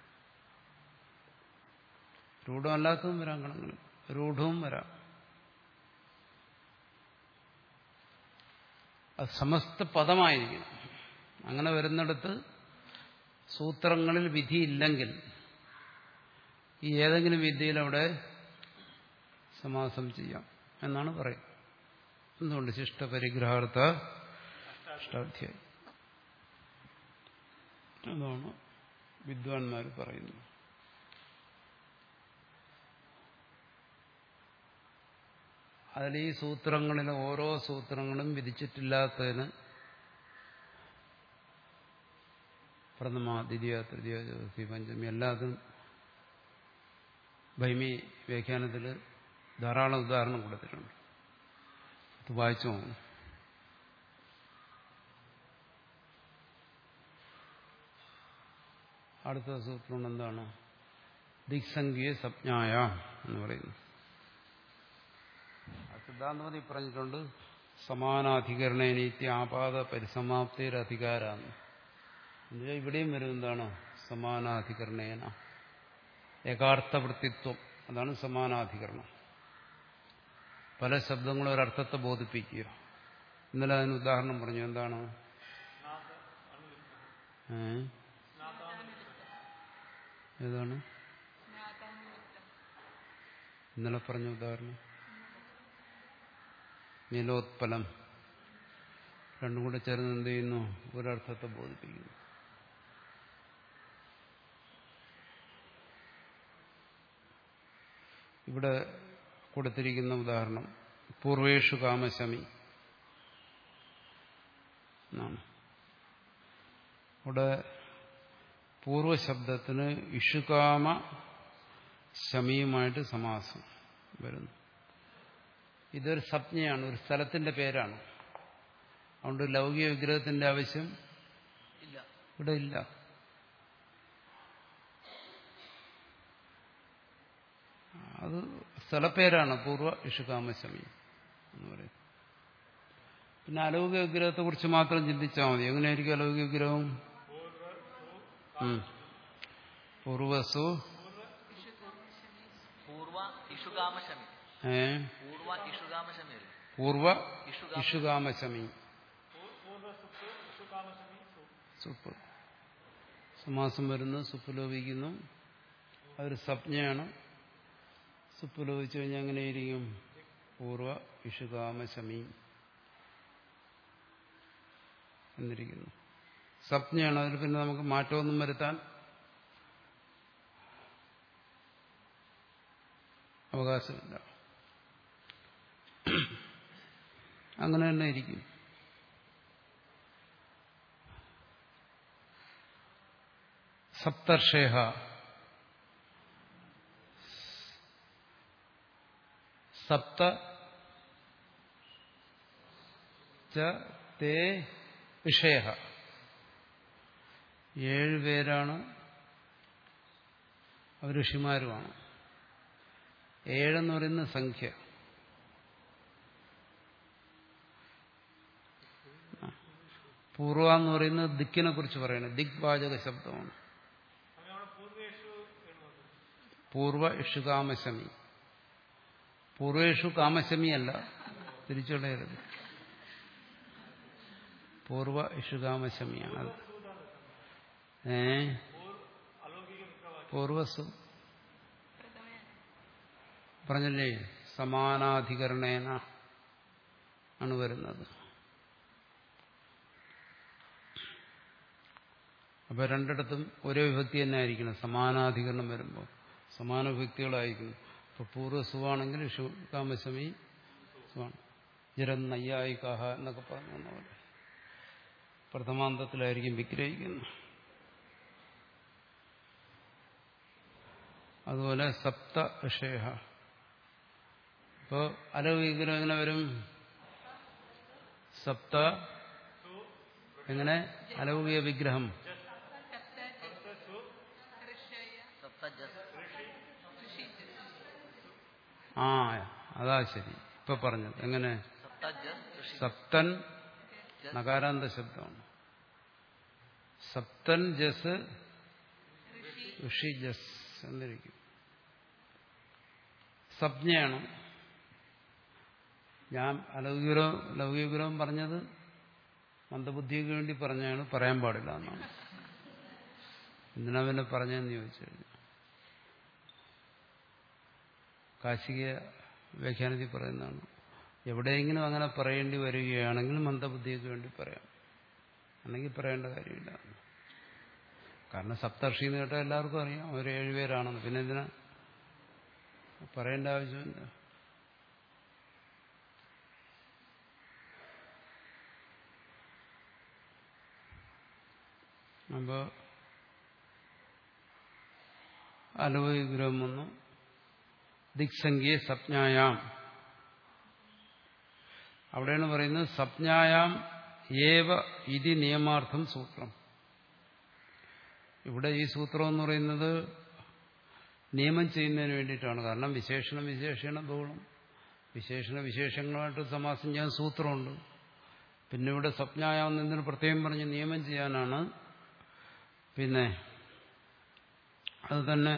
രൂഢമല്ലാത്തതും വരാം ഗണങ്ങളിൽ രൂഢവും വരാം അത് സമസ്ത പദമായിരിക്കും അങ്ങനെ വരുന്നിടത്ത് സൂത്രങ്ങളിൽ വിധിയില്ലെങ്കിൽ ഈ ഏതെങ്കിലും വിദ്യയിൽ അവിടെ സമാസം ചെയ്യാം എന്നാണ് പറയുന്നത് എന്തുകൊണ്ട് ശിഷ്ടപരിഗ്രഹാർത്ഥ അഷ്ടാധ്യായി അതാണ് വിദ്വാൻമാർ പറയുന്നത് അതിൽ ഈ സൂത്രങ്ങളിലെ ഓരോ സൂത്രങ്ങളും വിധിച്ചിട്ടില്ലാത്തതിന് പ്രഥമ ദ്വിതീയ തൃതീയ ചതുർത്ഥി പഞ്ചമി എല്ലാതും ഭൈമി വ്യാഖ്യാനത്തിൽ ധാരാളം ഉദാഹരണം കൊടുത്തിട്ടുണ്ട് അത് വായിച്ചു നോക്കണം അടുത്ത സൂത്രം എന്താണ് ദിക്സംഖ്യ സപ്ഞായ എന്ന് പറയുന്നു ആ സിദ്ധാന്തമതി പറഞ്ഞിട്ടുണ്ട് സമാനാധികരണേനീത്യ ആപാത പരിസമാപ്തിരധികാരാന്ന് എന്നുവെച്ചാൽ ഇവിടെയും വരും എന്താണ് സമാനാധികരണേന ഏകാർത്ഥവൃത്തിത്വം അതാണ് സമാനാധികരണം പല ശബ്ദങ്ങളും ഒരർത്ഥത്തെ ബോധിപ്പിക്കുക ഇന്നലെ അതിന് ഉദാഹരണം പറഞ്ഞു എന്താണ് ഏ? ഏതാണ് ഇന്നലെ പറഞ്ഞ ഉദാഹരണം നീലോത്പലം രണ്ടും കൂടെ ചേർന്ന് എന്ത് ചെയ്യുന്നു ഒരർത്ഥത്തെ ബോധിപ്പിക്കുന്നു ഇവിടെ കൊടുത്തിരിക്കുന്ന ഉദാഹരണം പൂർവേഷു കാമശമി എന്നാണ് ഇവിടെ പൂർവശബ്ദത്തിന് ഇഷുകാമ ശമിയുമായിട്ട് സമാസം വരുന്നു ഇതൊരു സംജ്ഞയാണ് ഒരു സ്ഥലത്തിന്റെ പേരാണ് അതുകൊണ്ട് ലൗകിക വിഗ്രഹത്തിന്റെ ആവശ്യം ഇല്ല ഇവിടെ ഇല്ല അത് സ്ഥലപ്പേരാണ് പൂർവ്വ ഇഷുകാമശമി എന്ന് പറയും പിന്നെ അലൗകിക വിഗ്രഹത്തെ കുറിച്ച് മാത്രം ചിന്തിച്ചാൽ മതി എങ്ങനെയായിരിക്കും അലൗകിക വിഗ്രഹം ഉം. പൂർവസു പൂർവ ഇഷുകാമശമി ഏ പൂർവ ഇഷുകാമശമി അല്ലേ പൂർവ ഇഷുകാമശമി സുപ്പ് സമാസം വരുന്നു സുപ്പ് ലോപിക്കുന്നു അതൊരു സംജ്ഞയാണ് സുപ്പ് ലോപിച്ചു കഴിഞ്ഞാൽ എങ്ങനെയിരിക്കും പൂർവ ഇഷുകാമശമി എന്നിരിക്കുന്നു സംജ്ഞയാണ് അതിൽ പിന്നെ നമുക്ക് മാറ്റമൊന്നും വരുത്താൻ അവകാശമില്ല അങ്ങനെ തന്നെ ഇരിക്കും സപ്തർഷേഹ സപ്ത ച തേ വിഷയ ഏഴുപേരാണ് അവർ ഋഷിമാരുമാണ് ഏഴെന്ന് പറയുന്ന സംഖ്യ പൂർവ എന്ന് പറയുന്നത് ദിക്കിനെ കുറിച്ച് പറയുന്നത് ദിഗ്വാചക ശബ്ദമാണ് പൂർവ ഇഷുകാമശമി പൂർവേഷു കാമശമി അല്ല തിരിച്ചുകളയരുത് പൂർവ ഇഷുകാമശമിയാണ് അത് ഏ പൂർവസു പറഞ്ഞല്ലേ സമാനാധികരണേന ആണ് വരുന്നത് അപ്പൊ രണ്ടിടത്തും ഒരേ വിഭക്തി തന്നെ ആയിരിക്കണം സമാനാധികരണം വരുമ്പോൾ സമാന വിഭക്തികളായിരിക്കണം ഇപ്പൊ പൂർവ്വസുവാണെങ്കിൽ കാമശമി സുവാണ് ജരം നയ്യായിക്കാഹ എന്നൊക്കെ പറഞ്ഞു പോലെ പ്രഥമാന്തത്തിലായിരിക്കും വിഗ്രഹിക്കുന്നത് അതുപോലെ സപ്ത വിഷയ ഇപ്പോ അലൗകികരം എങ്ങനെ വരും സപ്ത എങ്ങനെ അലൗകിക വിഗ്രഹം സപ്ത ജസ് ആ അതാ ശരി ഇപ്പൊ പറഞ്ഞത് എങ്ങനെ സപ്ത ജസ് ഋഷി സപ്തൻ നകാരാന്ത ശബ്ദമാണ് സപ്തൻ ജസ് ഋഷി ജസ് എന്നിരിക്കും സംജ്ഞയാണ് ഞാൻ അലൗകികരവും ലൗകികരവും പറഞ്ഞത് മന്ദബുദ്ധിക്ക് വേണ്ടി പറഞ്ഞാണ് പറയാൻ പാടില്ല എന്നാണ് എന്തിനാ പിന്നെ പറഞ്ഞതെന്ന് ചോദിച്ചു കഴിഞ്ഞു കാശിക വ്യാഖ്യാനത്തിൽ പറയുന്നതാണ് എവിടെയെങ്കിലും അങ്ങനെ പറയേണ്ടി വരികയാണെങ്കിൽ മന്ദബുദ്ധിക്ക് വേണ്ടി പറയാം അല്ലെങ്കിൽ പറയേണ്ട കാര്യമില്ല കാരണം സപ്തർഷി എന്ന് കേട്ടാൽ എല്ലാവർക്കും അറിയാം അവർ ഏഴുപേരാണെന്ന് പിന്നെ എന്തിനാ പറയേണ്ട ആവശ്യമില്ല അപ്പോൾ അലോവിഗ്രഹം വന്നു ദിക്സംഖ്യയെ സപ്ഞായാം അവിടെയാണ് പറയുന്നത് സപ്ഞായാം ഏവ ഇതി നിയമാർത്ഥം സൂത്രം ഇവിടെ ഈ സൂത്രം എന്ന് പറയുന്നത് നിയമം ചെയ്യുന്നതിന് വേണ്ടിയിട്ടാണ് കാരണം വിശേഷണം വിശേഷണ ബഹുളം വിശേഷണ വിശേഷങ്ങളുമായിട്ട് സമാസം ചെയ്യാൻ സൂത്രമുണ്ട് പിന്നെ ഇവിടെ സ്വപ്നായാവുന്നതിന് പ്രത്യേകം പറഞ്ഞ് നിയമം ചെയ്യാനാണ് പിന്നെ അത് തന്നെ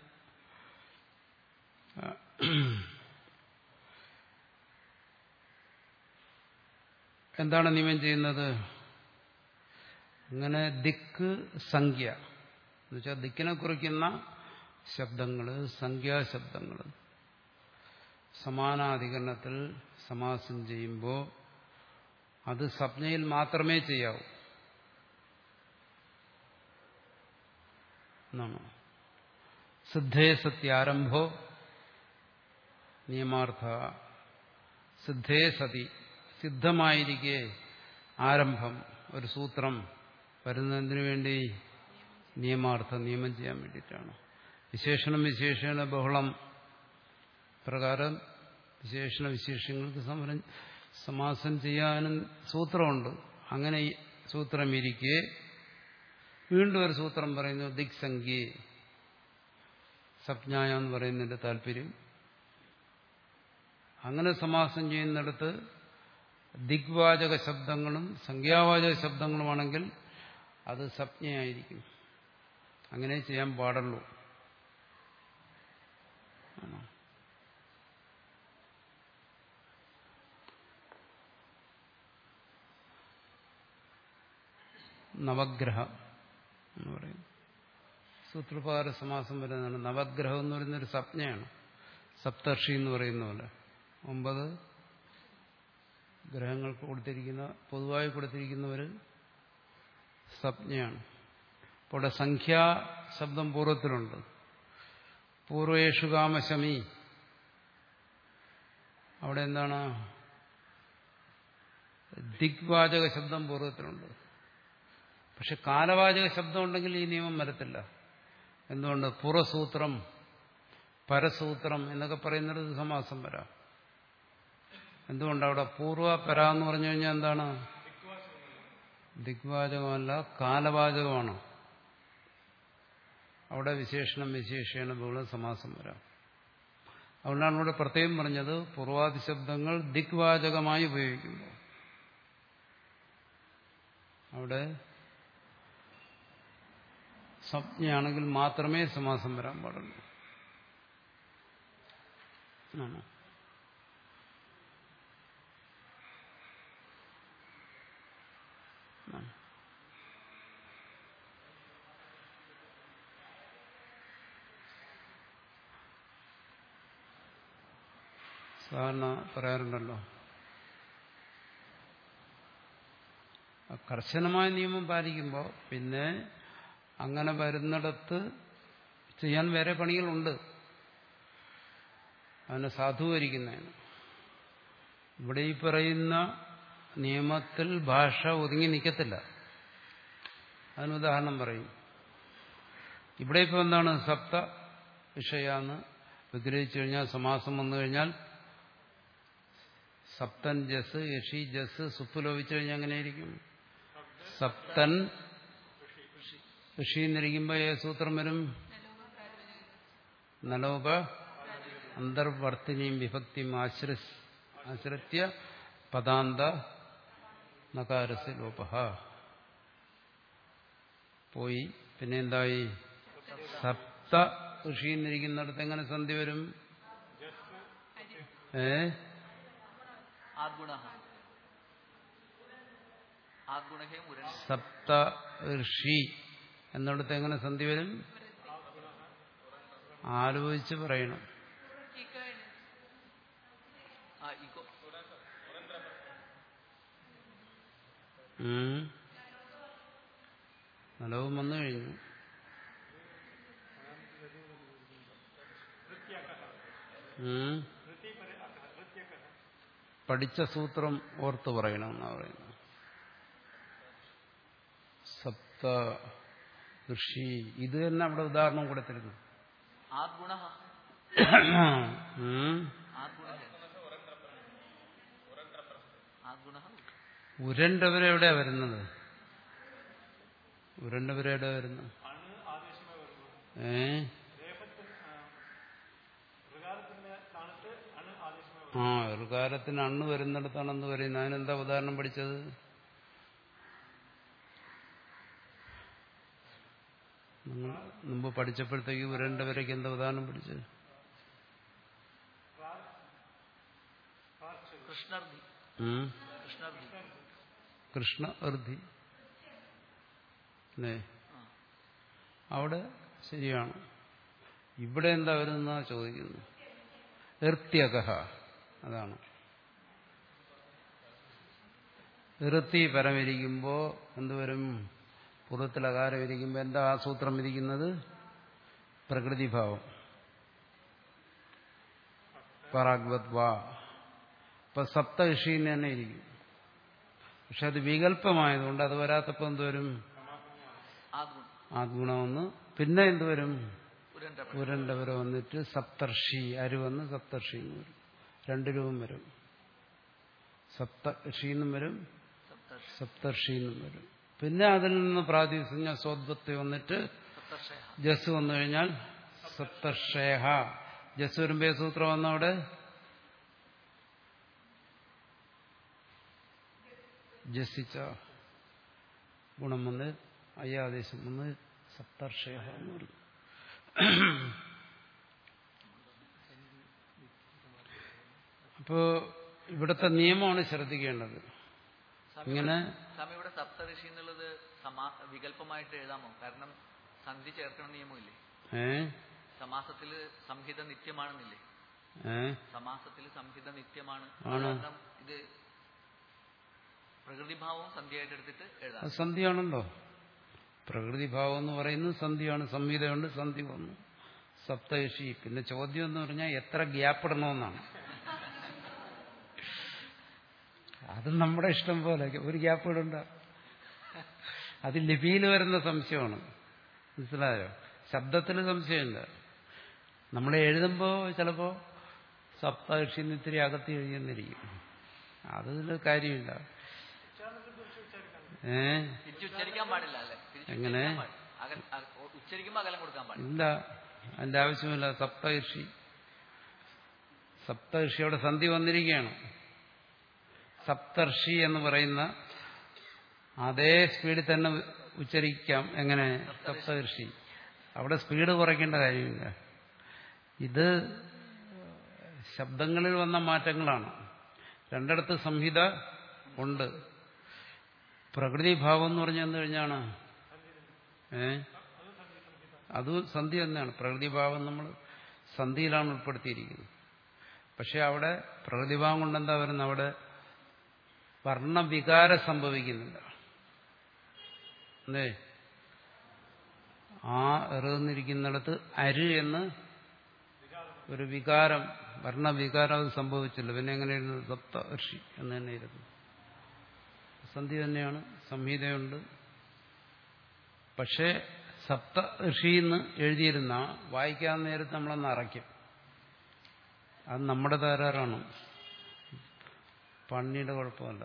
എന്താണ് നിയമം ചെയ്യുന്നത് അങ്ങനെ ദിക്ക് സംഖ്യ എന്നുവെച്ചാൽ ദിക്കിനെ കുറിക്കുന്ന ശബ്ദങ്ങൾ സംഖ്യാശബ്ദങ്ങൾ സമാനാധികരണത്തിൽ സമാസം ചെയ്യുമ്പോൾ അത് സ്വപ്നയിൽ മാത്രമേ ചെയ്യാവൂ എന്നാണ് സിദ്ധേ സത്യാരംഭോ നിയമാർത്ഥ സിദ്ധേ സതി സിദ്ധമായിരിക്കെ ആരംഭം ഒരു സൂത്രം വരുന്നതിന് വേണ്ടി നിയമാർത്ഥം നിയമം ചെയ്യാൻ വേണ്ടിയിട്ടാണ് വിശേഷണം വിശേഷണ ബഹളം പ്രകാരം വിശേഷണ വിശേഷങ്ങൾക്ക് സമരം സമാസം ചെയ്യാനും സൂത്രമുണ്ട് അങ്ങനെ ഈ സൂത്രം ഇരിക്കെ വീണ്ടും ഒരു സൂത്രം പറയുന്നു ദിക്സംഖ്യേ സപ്ഞായ എന്ന് പറയുന്നതിന്റെ താല്പര്യം അങ്ങനെ സമാസം ചെയ്യുന്നിടത്ത് ദിഗ്വാചക ശബ്ദങ്ങളും സംഖ്യാവാചക ശബ്ദങ്ങളുമാണെങ്കിൽ അത് സപ്ഞയായിരിക്കും അങ്ങനെ ചെയ്യാൻ പാടുള്ളൂ ആണോ? നവഗ്രഹ എന്ന് പറയും സൂത്രപാര സമാസം വരുന്നതാണ് നവഗ്രഹം എന്ന് പറയുന്നൊരു സപ്ഞയാണ് സപ്തർഷി എന്ന് പറയുന്ന പോലെ ഒമ്പത് ഗ്രഹങ്ങൾക്ക് കൊടുത്തിരിക്കുന്ന പൊതുവായി കൊടുത്തിരിക്കുന്ന ഒരു സപ്ഞയാണ് അപ്പോൾ ഇവിടെ സംഖ്യാ ശബ്ദം പൂർവ്വത്തിലുണ്ട് പൂർവേഷു കാമശമി അവിടെ എന്താണ് ദിഗ്വാചക ശബ്ദം പൂർവ്വത്തിലുണ്ട് പക്ഷെ കാലവാചക ശബ്ദം ഉണ്ടെങ്കിൽ ഈ നിയമം വരത്തില്ല എന്തുകൊണ്ട് പുറസൂത്രം പരസൂത്രം എന്നൊക്കെ പറയുന്നത് സമാസം വരാം എന്തുകൊണ്ട് അവിടെ പൂർവ പര എന്ന് പറഞ്ഞു കഴിഞ്ഞാൽ എന്താണ് ദിഗ്വാചകമല്ല കാലവാചകമാണ് അവിടെ വിശേഷണം വിശേഷണ പോലെ സമാസം വരാം അതുകൊണ്ടാണ് ഇവിടെ പ്രത്യേകം പറഞ്ഞത് പൂർവാദി ശബ്ദങ്ങൾ ദിഗ്വാചകമായി ഉപയോഗിക്കുമ്പോൾ അവിടെ സംജ്ഞയാണെങ്കിൽ മാത്രമേ സമാസം വരാൻ പാടുള്ളൂ ആണോ ആ. സാധാരണ പറയാറുണ്ടല്ലോ ആ കർശനമായ നിയമം പാലിക്കുമ്പോൾ പിന്നെ അങ്ങനെ വരുന്നിടത്ത് ചെയ്യാൻ വേറെ പണികളുണ്ട് അതിനെ സാധൂകരിക്കുന്നതിന് ഇവിടെ ഈ പറയുന്ന നിയമത്തിൽ ഭാഷ ഒതുങ്ങി നിൽക്കത്തില്ല അതിന് ഉദാഹരണം പറയും ഇവിടെ ഇപ്പോൾ എന്താണ് സപ്ത വിഷയാന്ന് വിഗ്രഹിച്ചു കഴിഞ്ഞാൽ സമാസം വന്നു കഴിഞ്ഞാൽ സപ്തൻ ജസ് യഷി ജസ് സുപ്പ് ലോപിച്ചു കഴിഞ്ഞാൽ എങ്ങനെയായിരിക്കും സപ്തൻ ഋഷി എന്നിരിക്കുമ്പോൾ ഏ സൂത്രം വരും നലോപ അന്തർവർത്തിനിയും വിഭക്തിയും ആശ്ര ആശ്രിത്യ പദാന്ത നകാരസ് ലോപ പോയി പിന്നെ എന്തായി സപ്ത ഋഷി എന്നിരിക്കുന്നിടത്ത് എങ്ങനെ സന്ധി വരും ഏ ആദ്ഗുണ ആദ്ഗുണഹേ മുരൻ സപ്ത ഋഷി എന്നിടത്ത് എങ്ങനെ സന്ധി വരും ആലോചിച്ച് പറയണം ഇക്കോയാണ് ആ ഇക്കോ ഉം. നലവും വന്നു കഴിഞ്ഞു ഉം. പഠിച്ച സൂത്രം ഓർത്ത് പറയണം എന്നാ പറയുന്നത് സപ്ത ഋഷി ഇത് തന്നെ അവിടെ ഉദാഹരണം കൊടുത്തിരുന്നു ആദ്ഗുണ ഉം. ആദ്ഗുണഹേ ആദ്ഗുണ ഉരണ്ടവരെ എവിടെയാ വരുന്നത് ഉരണ്ടവരെ എവിടെ വരുന്നത് ഏ ആ ഋകാരത്തിന് അണ്ണ് വരുന്നിടത്താണെന്ന് പറയുന്നത് അതിനെന്താ ഉദാഹരണം പഠിച്ചത് നിങ്ങൾ മുമ്പ് പഠിച്ചപ്പോഴത്തേക്ക് ഉരണ്ടവരേക്ക് എന്താ ഉദാഹരണം പഠിച്ചത് കൃഷ്ണർദ്ധി ഉം? കൃഷ്ണർദ്ധി കൃഷ്ണ അർദ്ധി അല്ലേ ആ. അവിടെ ശരിയാണ് ഇവിടെ എന്താ വരുന്ന ചോദിക്കുന്നു എർത്യകഹ അതാണ് ഇറുത്തി പരമിരിക്കുമ്പോൾ എന്തുവരും പുറത്തിൽ അകാരം ഇരിക്കുമ്പോൾ എന്താ ആ സൂത്രം ഇരിക്കുന്നത് പ്രകൃതിഭാവം പറാഗ്വത് വാ ഇപ്പൊ സപ്തഋഷിന്ന് തന്നെ ഇരിക്കും പക്ഷെ അത് വികല്പമായതുകൊണ്ട് അത് വരാത്തപ്പോൾ എന്തുവരും ആദ്ഗുണ ആദ്ഗുണമെന്ന് പിന്നെ എന്തുവരും ഉരണ്ട ഉരണ്ടവരെ വന്നിട്ട് സപ്തർഷി അരു വന്ന് സപ്തർഷി എന്ന് വരും രണ്ടു രൂപം വരും സപ്ത ഋഷിന്നും വരും സപ്തർഷി സപ്തർഷിന്നും വരും പിന്നെ അതിൽ നിന്ന് പ്രാതിസഞ്ജ സ്വദ്വത്തി വന്നിട്ട് സപ്തർഷയ ജസ് വന്നു കഴിഞ്ഞാൽ സപ്തർഷേഹ ജസ് വരുമ്പോ ഏത് സൂത്രം വന്ന അവിടെ ജസിച്ച ഗുണം വന്ന് അയ്യാദേശം വന്ന് സപ്തർഷേഹ എന്ന് പറയും അപ്പോ ഇവിടുത്തെ നിയമമാണ് ശ്രദ്ധിക്കേണ്ടത് സ്വാമി ഇങ്ങനെ സ്വാമി ഇവിടെ സപ്തഋഷി എന്നുള്ളത് സമാ വികല്പമായിട്ട് എഴുതാമോ കാരണം സന്ധി ചേർക്കണം നിയമമില്ലേ ഏ സമാസത്തിൽ സംഹിത നിത്യമാണെന്നില്ലേ ഏ സമാസത്തിൽ സംഹിത നിത്യമാണ് ആണ്. കാരണം ഇത് പ്രകൃതിഭാവവും സന്ധ്യയായിട്ട് എടുത്തിട്ട് എഴുതാം അത് സന്ധിയാണല്ലോ പ്രകൃതിഭാവം എന്ന് പറയുന്നത് സന്ധിയാണ് സംഹിതയുണ്ട് സന്ധി വന്നു സപ്തഋഷി പിന്നെ ചോദ്യം എന്ന് പറഞ്ഞാൽ എത്ര ഗ്യാപ്പ് ഇടണമെന്നാണ് അത് നമ്മുടെ ഇഷ്ടം പോലെ ഒരു ഗ്യാപ്പ് ഇടണ്ട അത് ലിപിയിൽ വരുന്ന സംശയമാണ് മനസ്സിലായോ ശബ്ദത്തിൽ സംശയമില്ല നമ്മൾ എഴുതുമ്പോൾ ചിലപ്പോൾ സപ്തഋഷി എന്ന് ഇത്തിരി അകത്തി എഴുതിയെന്നിരിക്കും അതിൽ കാര്യമില്ല ഏ തിരിച്ച് ഉച്ചരിക്കാൻ പാടില്ല അല്ലെ തിരിച്ച് എങ്ങനെ? ഉച്ചരിക്കാൻ പാടില്ല. അകൽ- അക- ഉച്ചരിക്കുമ്പോൾ അകലം കൊടുക്കാൻ പാടില്ല ഇല്ല അതിന്റെ ആവശ്യമില്ല സപ്തഋഷി സപ്തഋഷിയുടെ സന്ധി വന്നിരിക്കുകയാണ് സപ്തർഷി എന്ന് പറയുന്ന അതേ സ്പീഡിൽ തന്നെ ഉച്ചരിക്കാം എങ്ങനെ സപ്തഋഷി അവിടെ സ്പീഡ് കുറയ്ക്കേണ്ട കാര്യമില്ല ഇത് ശബ്ദങ്ങളിൽ വന്ന മാറ്റങ്ങളാണ് രണ്ടിടത്ത് സംഹിത ഉണ്ട് പ്രകൃതിഭാവം എന്ന് പറഞ്ഞാൽ എന്ത് കഴിഞ്ഞാണ് ഏ അത് സന്ധി തന്നെയാണ് പ്രകൃതിഭാവം നമ്മൾ സന്ധിയിലാണ് ഉൾപ്പെടുത്തിയിരിക്കുന്നത് പക്ഷെ അവിടെ പ്രകൃതിഭാവം കൊണ്ട് എന്താ വരുന്നത് അവിടെ വർണ്ണവികാരം സംഭവിക്കുന്നില്ല അല്ലേ ആ എറുന്നിരിക്കുന്നിടത്ത് അര് എന്ന് ഒരു വികാരം വർണ്ണവികാരം അത് സംഭവിച്ചില്ല പിന്നെ എങ്ങനെയായിരുന്നു സപ്ത ഋഷി എന്ന് തന്നെ ഇരുന്നു സന്ധി തന്നെയാണ് സംഹിതയുണ്ട് പക്ഷേ സപ്ത ഋഷി എന്ന് എഴുതിയിരുന്ന വായിക്കാൻ നേരത്ത് നമ്മളൊന്ന് അറയ്ക്കും അത് നമ്മുടെ തകരാറാണ് പണ്ണിയുടെ കുഴപ്പമല്ല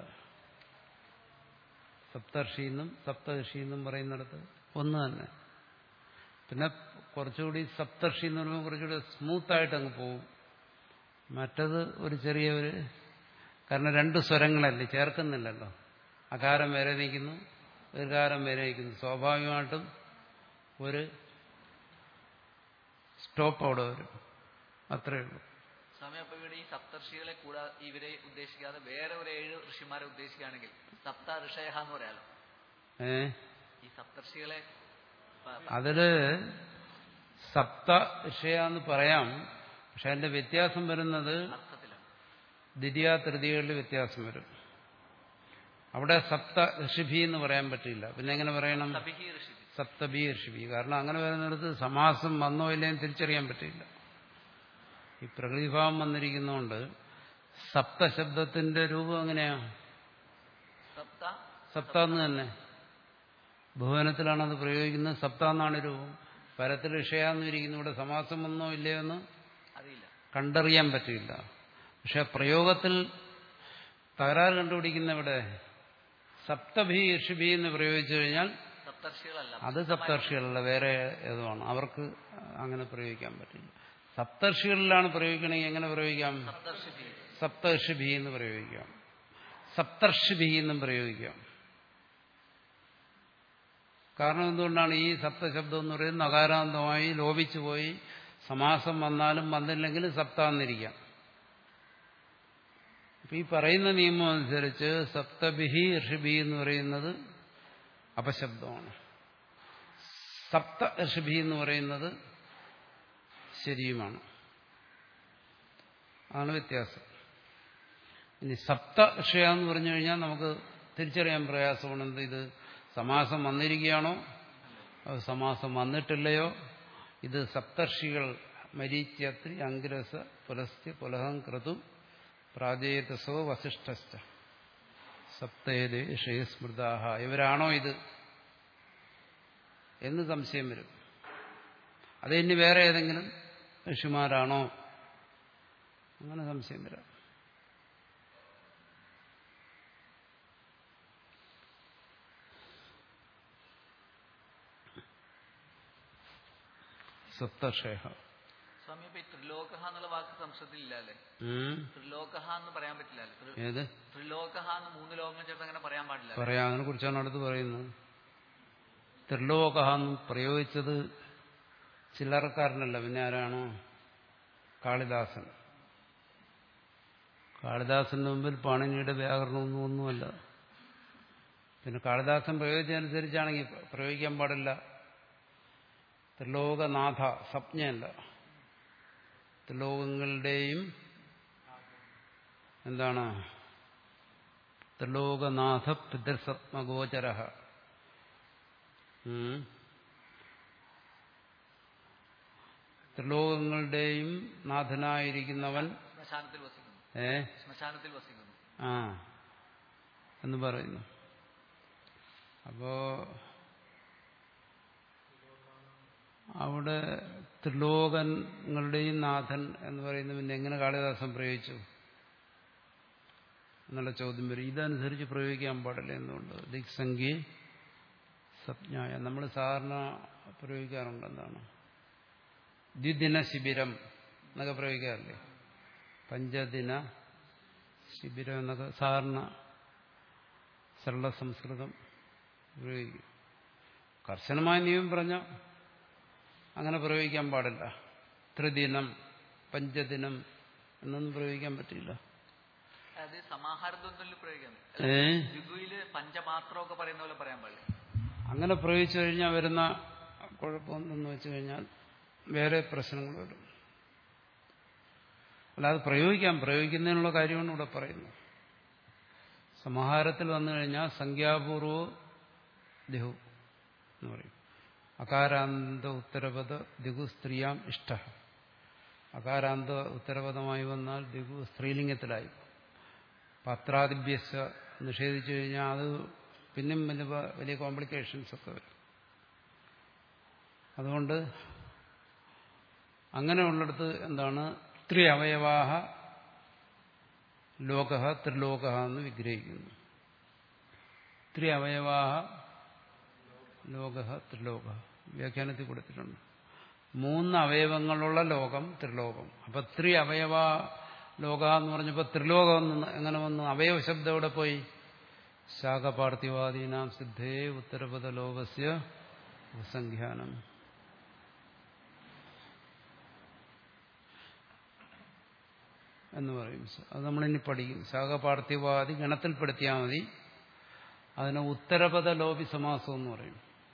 സപ്തർഷി എന്നും സപ്തഋഷി എന്നും പറയുന്നിടത്ത് ഒന്ന് തന്നെ പിന്നെ കുറച്ചുകൂടി സപ്തർഷി എന്ന് പറയുമ്പോൾ കുറച്ചുകൂടി സ്മൂത്തായിട്ട് അങ്ങ് പോകും മറ്റത് ഒരു ചെറിയ ഒരു കാരണം രണ്ട് സ്വരങ്ങളല്ലേ ചേർക്കുന്നില്ലല്ലോ അകാരം വേറെ നിൽക്കുന്നു ദീർഘാരം വേറെ നിൽക്കുന്നു സ്വാഭാവികമായിട്ടും ഒരു സ്റ്റോപ്പ് അവിടെ വരും അത്രയേ ഉള്ളൂ സ്വാമി അപ്പൊ ഇവിടെ ഈ സപ്തർഷികളെ കൂടാ ഇവരെ ഉദ്ദേശിക്കാതെ വേറെ ഒരു ഏഴ് ഋഷിമാരെ ഉദ്ദേശിക്കുകയാണെങ്കിൽ സപ്ത ഋഷയ എന്ന് പറയാലോ ഏ ഈ സപ്തർഷികളെ പ- പ- അതില് സപ്ത വിഷയാന്ന് പറയാം പക്ഷെ അതിന്റെ വ്യത്യാസം വരുന്നത് അർത്ഥത്തിലാണ് ദ്വിതീയ തൃതീയകളിൽ വ്യത്യാസം വരും അവിടെ സപ്ത ഋഷിഭി എന്ന് പറയാൻ പറ്റില്ല പിന്നെ എങ്ങനെ പറയണം സബിഹി ഋഷി സപ്തബി ഋഷിഭി കാരണം അങ്ങനെ വരുന്നിടത്ത് സമാസം വന്നോ ഇല്ലയെന്ന് തിരിച്ചറിയാൻ പറ്റില്ല ഈ പ്രകൃതിഭാവം വന്നിരിക്കുന്നതുകൊണ്ട് സപ്തശബ്ദത്തിന്റെ രൂപം എങ്ങനെയാ സപ്ത സപ്ത എന്ന് തന്നെ ഭുവനത്തിലാണ് അത് പ്രയോഗിക്കുന്നത് സപ്ത എന്നാണ് രൂപം പരത്തിൽ ഋഷയാന്ന് ഇരിക്കുന്നു ഇവിടെ സമാസം വന്നോ ഇല്ലയോ എന്ന് അറിയില്ല കണ്ടറിയാൻ പറ്റില്ല പക്ഷെ പ്രയോഗത്തിൽ തകരാറ് കണ്ടുപിടിക്കുന്ന ഇവിടെ സപ്തഭി ഋഷിഭി എന്ന് പ്രയോഗിച്ചു കഴിഞ്ഞാൽ സപ്തർഷികളല്ല അത് സപ്തർഷികളല്ല വേറെ ഏതുമാണ് അവർക്ക് അങ്ങനെ പ്രയോഗിക്കാൻ പറ്റില്ല സപ്തർഷികളിലാണ് പ്രയോഗിക്കണമെങ്കിൽ എങ്ങനെ പ്രയോഗിക്കാം സപ്തർഷി സപ്തർഷിഭി എന്ന് പ്രയോഗിക്കാം സപ്തർഷിഭി എന്നും പ്രയോഗിക്കാം കാരണം എന്തുകൊണ്ടാണ് ഈ സപ്തശബ്ദം എന്ന് പറയുന്നത് നകാരാന്തമായി ലോപിച്ചു പോയി സമാസം വന്നാലും വന്നില്ലെങ്കിലും സപ്താന്നിരിക്കാം അപ്പൊ ഈ പറയുന്ന നിയമം അനുസരിച്ച് സപ്തഭിഹി ഋഷിഭി എന്ന് പറയുന്നത് അപശബ്ദമാണ് സപ്ത ഋഷിഭി എന്ന് പറയുന്നത് ശരിയുമാണ് അതാണ് വ്യത്യാസം ഇനി സപ്ത ഋഷയ എന്ന് പറഞ്ഞു കഴിഞ്ഞാൽ നമുക്ക് തിരിച്ചറിയാൻ പ്രയാസമാണ് എന്ത് ഇത് സമാസം വന്നിരിക്കുകയാണോ അത് സമാസം വന്നിട്ടില്ലയോ ഇത് സപ്തർഷികൾ മരീച്യത്രി അങ്കിരസ പുലസ്ത്യ പുലഹം ക്രതു പ്രാജേതസോ വസിഷ്ഠസ്ഥ സപ്തേതേ ഷയസ്മൃതാഹ ഇവരാണോ ഇത് എന്ന് സംശയം വരും അത് ഇനി വേറെ ഏതെങ്കിലും ഋഷിമാരാണോ അങ്ങനെ സംശയം വരാം സപ്തർഷേഹ സ്വാമി ഇപ്പൊ ഈ ത്രിലോക എന്നുള്ള വാക്ക് സംസ്കൃതത്തിൽ ഇല്ല അല്ലേ ഉം. ത്രിലോക എന്ന് പറയാൻ പറ്റില്ല അല്ലേ ത്രി- ഏത് ത്രിലോക എന്ന് മൂന്ന് ലോകങ്ങൾ ചേർത്ത് അങ്ങനെ പറയാൻ പാടില്ല പറയാം അതിനെ കുറിച്ചാണ് അടുത്ത് പറയുന്നത് ത്രിലോകമെന്ന് പ്രയോഗിച്ചത് ചില്ലറക്കാരനല്ല പിന്നെ ആരാണ് കാളിദാസൻ കാളിദാസന്റെ മുമ്പിൽ പാണിനിയുടെ വ്യാകരണമൊന്നും ഒന്നുമല്ല പിന്നെ കാളിദാസൻ പ്രയോഗിച്ചതനുസരിച്ചാണെങ്കിൽ പ്രയോഗിക്കാൻ പാടില്ല ത്രിലോകനാഥ സ്വപ്നയല്ല ത്രിലോകങ്ങളുടെയും എന്താണ് ത്രിലോകനാഥ പിതൃസത്മഗോചര ത്രിലോകങ്ങളുടെയും നാഥനായിരിക്കുന്നവൻ ശ്മശാനത്തിൽ വസിക്കുന്നു ഏ ശ്മശാനത്തിൽ വസിക്കുന്നു ആ എന്ന് പറയുന്നു അപ്പോ അവിടെ ത്രിലോകങ്ങളുടെയും നാഥൻ എന്ന് പറയുന്നത് പിന്നെ എങ്ങനെ കാളിദാസൻ പ്രയോഗിച്ചു എന്നുള്ള ചോദ്യം വരും ഇതനുസരിച്ച് പ്രയോഗിക്കാൻ പാടില്ല എന്തുകൊണ്ട് ദിക്സംഖ്യ സപ്ഞായ നമ്മൾ സാധാരണ പ്രയോഗിക്കാറുണ്ട് എന്താണ് ദ്വിദിന ശിബിരം എന്നൊക്കെ പ്രയോഗിക്കാറില്ലേ പഞ്ചദിന ശിബിരം എന്നൊക്കെ സാധാരണ സരള സംസ്കൃതം പ്രയോഗിക്കും കർശനമായ നിയമം പറഞ്ഞ അങ്ങനെ പ്രയോഗിക്കാൻ പാടില്ല ത്രിദിനം പഞ്ചദിനം എന്നൊന്നും പ്രയോഗിക്കാൻ പറ്റില്ല അതായത് സമാഹാരദ്വന്ദ്വത്തിൽ പ്രയോഗിക്കാൻ ഏ ഋതുവില് പഞ്ചമാത്രമൊക്കെ പറയുന്ന പോലെ പറയാൻ പാടില്ല അങ്ങനെ പ്രയോഗിച്ചു കഴിഞ്ഞാൽ വരുന്ന കുഴപ്പമെന്തെന്ന് വെച്ച് കഴിഞ്ഞാൽ വേറെ പ്രശ്നങ്ങൾ വരും അല്ലാതെ പ്രയോഗിക്കാം പ്രയോഗിക്കുന്നതിനുള്ള കാര്യമാണ് ഇവിടെ പറയുന്നത് സമാഹാരത്തിൽ വന്നു കഴിഞ്ഞാൽ സംഖ്യാപൂർവ ദിഹു എന്ന് പറയും അകാരാന്ത ഉത്തരപദ ദിഗു സ്ത്രീയാം ഇഷ്ട അകാരാന്ത ഉത്തരപദമായി വന്നാൽ ദിഗു സ്ത്രീലിംഗത്തിലായി പത്രാദിഭ്യസ നിഷേധിച്ചു കഴിഞ്ഞാൽ അത് പിന്നെയും വലിയ വലിയ കോംപ്ലിക്കേഷൻസ് ഒക്കെ വരും അതുകൊണ്ട് അങ്ങനെയുള്ളിടത്ത് എന്താണ് ത്രി അവയവാഹ ലോക ത്രിലോക എന്ന് വിഗ്രഹിക്കുന്നു ത്രി അവയവാഹ ലോക ത്രിലോക വ്യാഖ്യാനത്തിൽ കൊടുത്തിട്ടുണ്ട് മൂന്ന് അവയവങ്ങളുള്ള ലോകം ത്രിലോകം അപ്പൊ ത്രി അവയവ ലോക എന്ന് പറഞ്ഞപ്പോൾ ത്രിലോകം എന്ന് എങ്ങനെ വന്നു അവയവ ശബ്ദം എവിടെ പോയി ശാഖപാർത്ഥിവാദീനാം സിദ്ധേ ഉത്തരപദ ലോകസ്യ ഉപസംഖ്യാനം എന്ന് പറയും അത് നമ്മളിനി പഠിക്കും ശാഖപാർത്ഥിവാദി ഗണത്തിൽപ്പെടുത്തിയാൽ മതി അതിനെ ഉത്തരപദ ലോപി സമാസം എന്ന് പറയും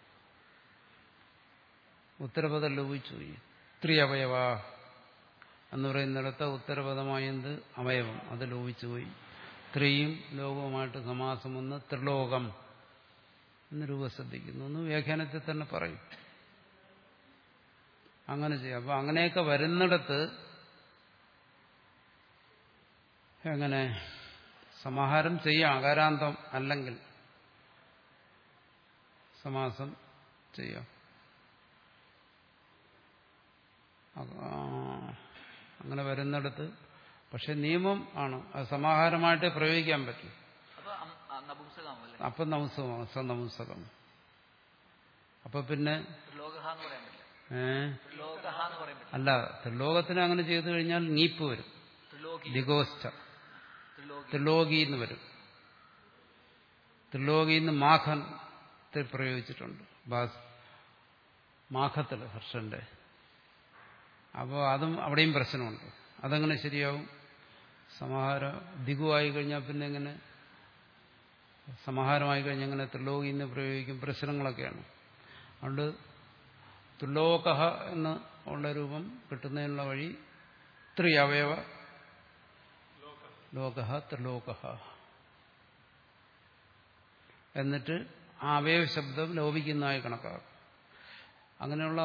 ഉത്തരപദ ലോപിച്ചു പോയി ത്രി അവയവ എന്ന് പറയുന്നിടത്ത് ഉത്തരപദമായ എന്ത് അവയവം അത് ലോപിച്ചു പോയി ത്രിയും ലോകവുമായിട്ട് സമാസം വന്ന് ത്രിലോകം എന്ന് രൂപ ശ്രദ്ധിക്കുന്നു എന്ന് വ്യാഖ്യാനത്തിൽ തന്നെ പറയും അങ്ങനെ ചെയ്യാം അപ്പൊ അങ്ങനെയൊക്കെ വരുന്നിടത്ത് എങ്ങനെ സമാഹാരം ചെയ്യാം അകാരാന്തം അല്ലെങ്കിൽ സമാസം ചെയ്യാം അങ്ങനെ വരുന്നിടത്ത് പക്ഷെ നിയമം ആണ് അത് സമാഹാരമായിട്ട് പ്രയോഗിക്കാൻ പറ്റും അപ്പൊ അം- ആ നപുംസകമാവും അല്ലേ അപ്പം നമസ്സകമാണ് സനമസ്സകം അപ്പൊ പിന്നെ ത്രിലോക എന്ന് പറയാൻ പറ്റില്ല ഏ ത്രിലോക എന്ന് പറയാൻ പറ്റില്ല അല്ല ത്രിലോകത്തിന് അങ്ങനെ ചെയ്തു കഴിഞ്ഞാൽ നീപ്പ് വരും ത്രിലോകി ലിഗോസ്റ്റ ത്രിലോകി ത്രിലോകി എന്ന് വരും ത്രിലോകി എന്ന് മാഖത്തിൽ പ്രയോഗിച്ചിട്ടുണ്ട് ബാസ് മാഖത്തിൽ ഹർഷന്റെ അപ്പോൾ അതും അവിടെയും പ്രശ്നമുണ്ട് അതെങ്ങനെ ശരിയാവും സമാഹാര ദിഗുവായി കഴിഞ്ഞാൽ പിന്നെ എങ്ങനെ സമാഹാരമായി കഴിഞ്ഞാൽ എങ്ങനെ ത്രിലോകി എന്ന് പ്രയോഗിക്കും പ്രശ്നങ്ങളൊക്കെയാണ് അതുകൊണ്ട് ത്രിലോക എന്ന് ഉള്ള രൂപം കിട്ടുന്നതിനുള്ള വഴി ത്രി അവയവ ലോക ത്രിലോക എന്നിട്ട് ആ അവയവ ശബ്ദം ലോപിക്കുന്നതായി കണക്കാക്കും അങ്ങനെയുള്ള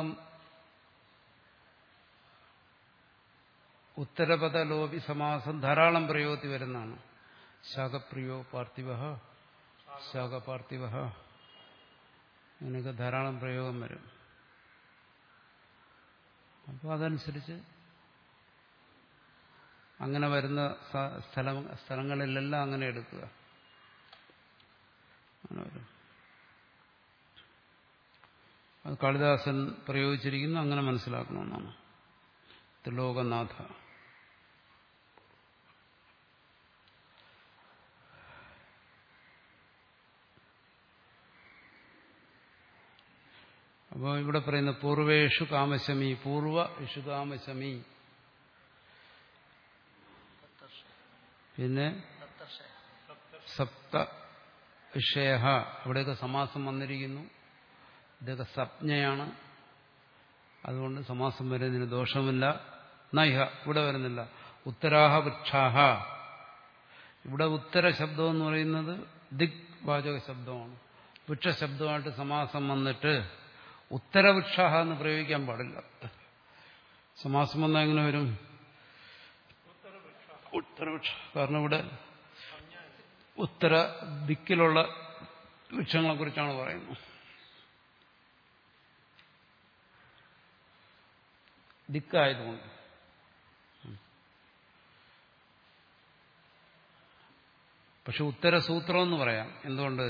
ഉത്തരപദ ലോപി സമാസം ധാരാളം പ്രയോഗത്തിൽ വരുന്നതാണ് ശാഖപ്രിയോ പാർത്ഥിവ ശാഖപാർത്ഥിവ അങ്ങനെയൊക്കെ ധാരാളം പ്രയോഗം വരും അപ്പോൾ അതനുസരിച്ച് അങ്ങനെ വരുന്ന സ- സ്ഥല സ്ഥലങ്ങളിലെല്ലാം അങ്ങനെ എടുക്കുക അങ്ങനെ വരും അത് കാളിദാസൻ പ്രയോഗിച്ചിരിക്കുന്നു അങ്ങനെ മനസ്സിലാക്കണമെന്നാണ് ത്രിലോകനാഥ അപ്പോൾ ഇവിടെ പറയുന്ന പൂർവേഷു കാമശമി പൂർവ ഇഷു കാമശമി പിന്നെ സപ്ത വിഷയ അവിടെയൊക്കെ സമാസം വന്നിരിക്കുന്നു ഇതൊക്കെ സപ്ഞയാണ് അതുകൊണ്ട് സമാസം വരുന്നതിന് ദോഷമില്ല നൈഹ ഇവിടെ വരുന്നില്ല ഉത്തരാഹ വൃക്ഷാഹ ഇവിടെ ഉത്തര ശബ്ദം എന്ന് പറയുന്നത് ദിഗ് വാചക ശബ്ദമാണ് വൃക്ഷശബ്ദമായിട്ട് സമാസം വന്നിട്ട് ഉത്തരവൃക്ഷാഹ എന്ന് പ്രയോഗിക്കാൻ പാടില്ല സമാസം വന്നാൽ എങ്ങനെ വരും ഉത്തരവൃക്ഷ കാരണം ഇവിടെ ഉത്തര ദിക്കിലുള്ള വൃക്ഷങ്ങളെ കുറിച്ചാണ് പറയുന്നത് ദിക്കായതുകൊണ്ട് പക്ഷെ ഉത്തരസൂത്രം എന്ന് പറയാം എന്തുകൊണ്ട്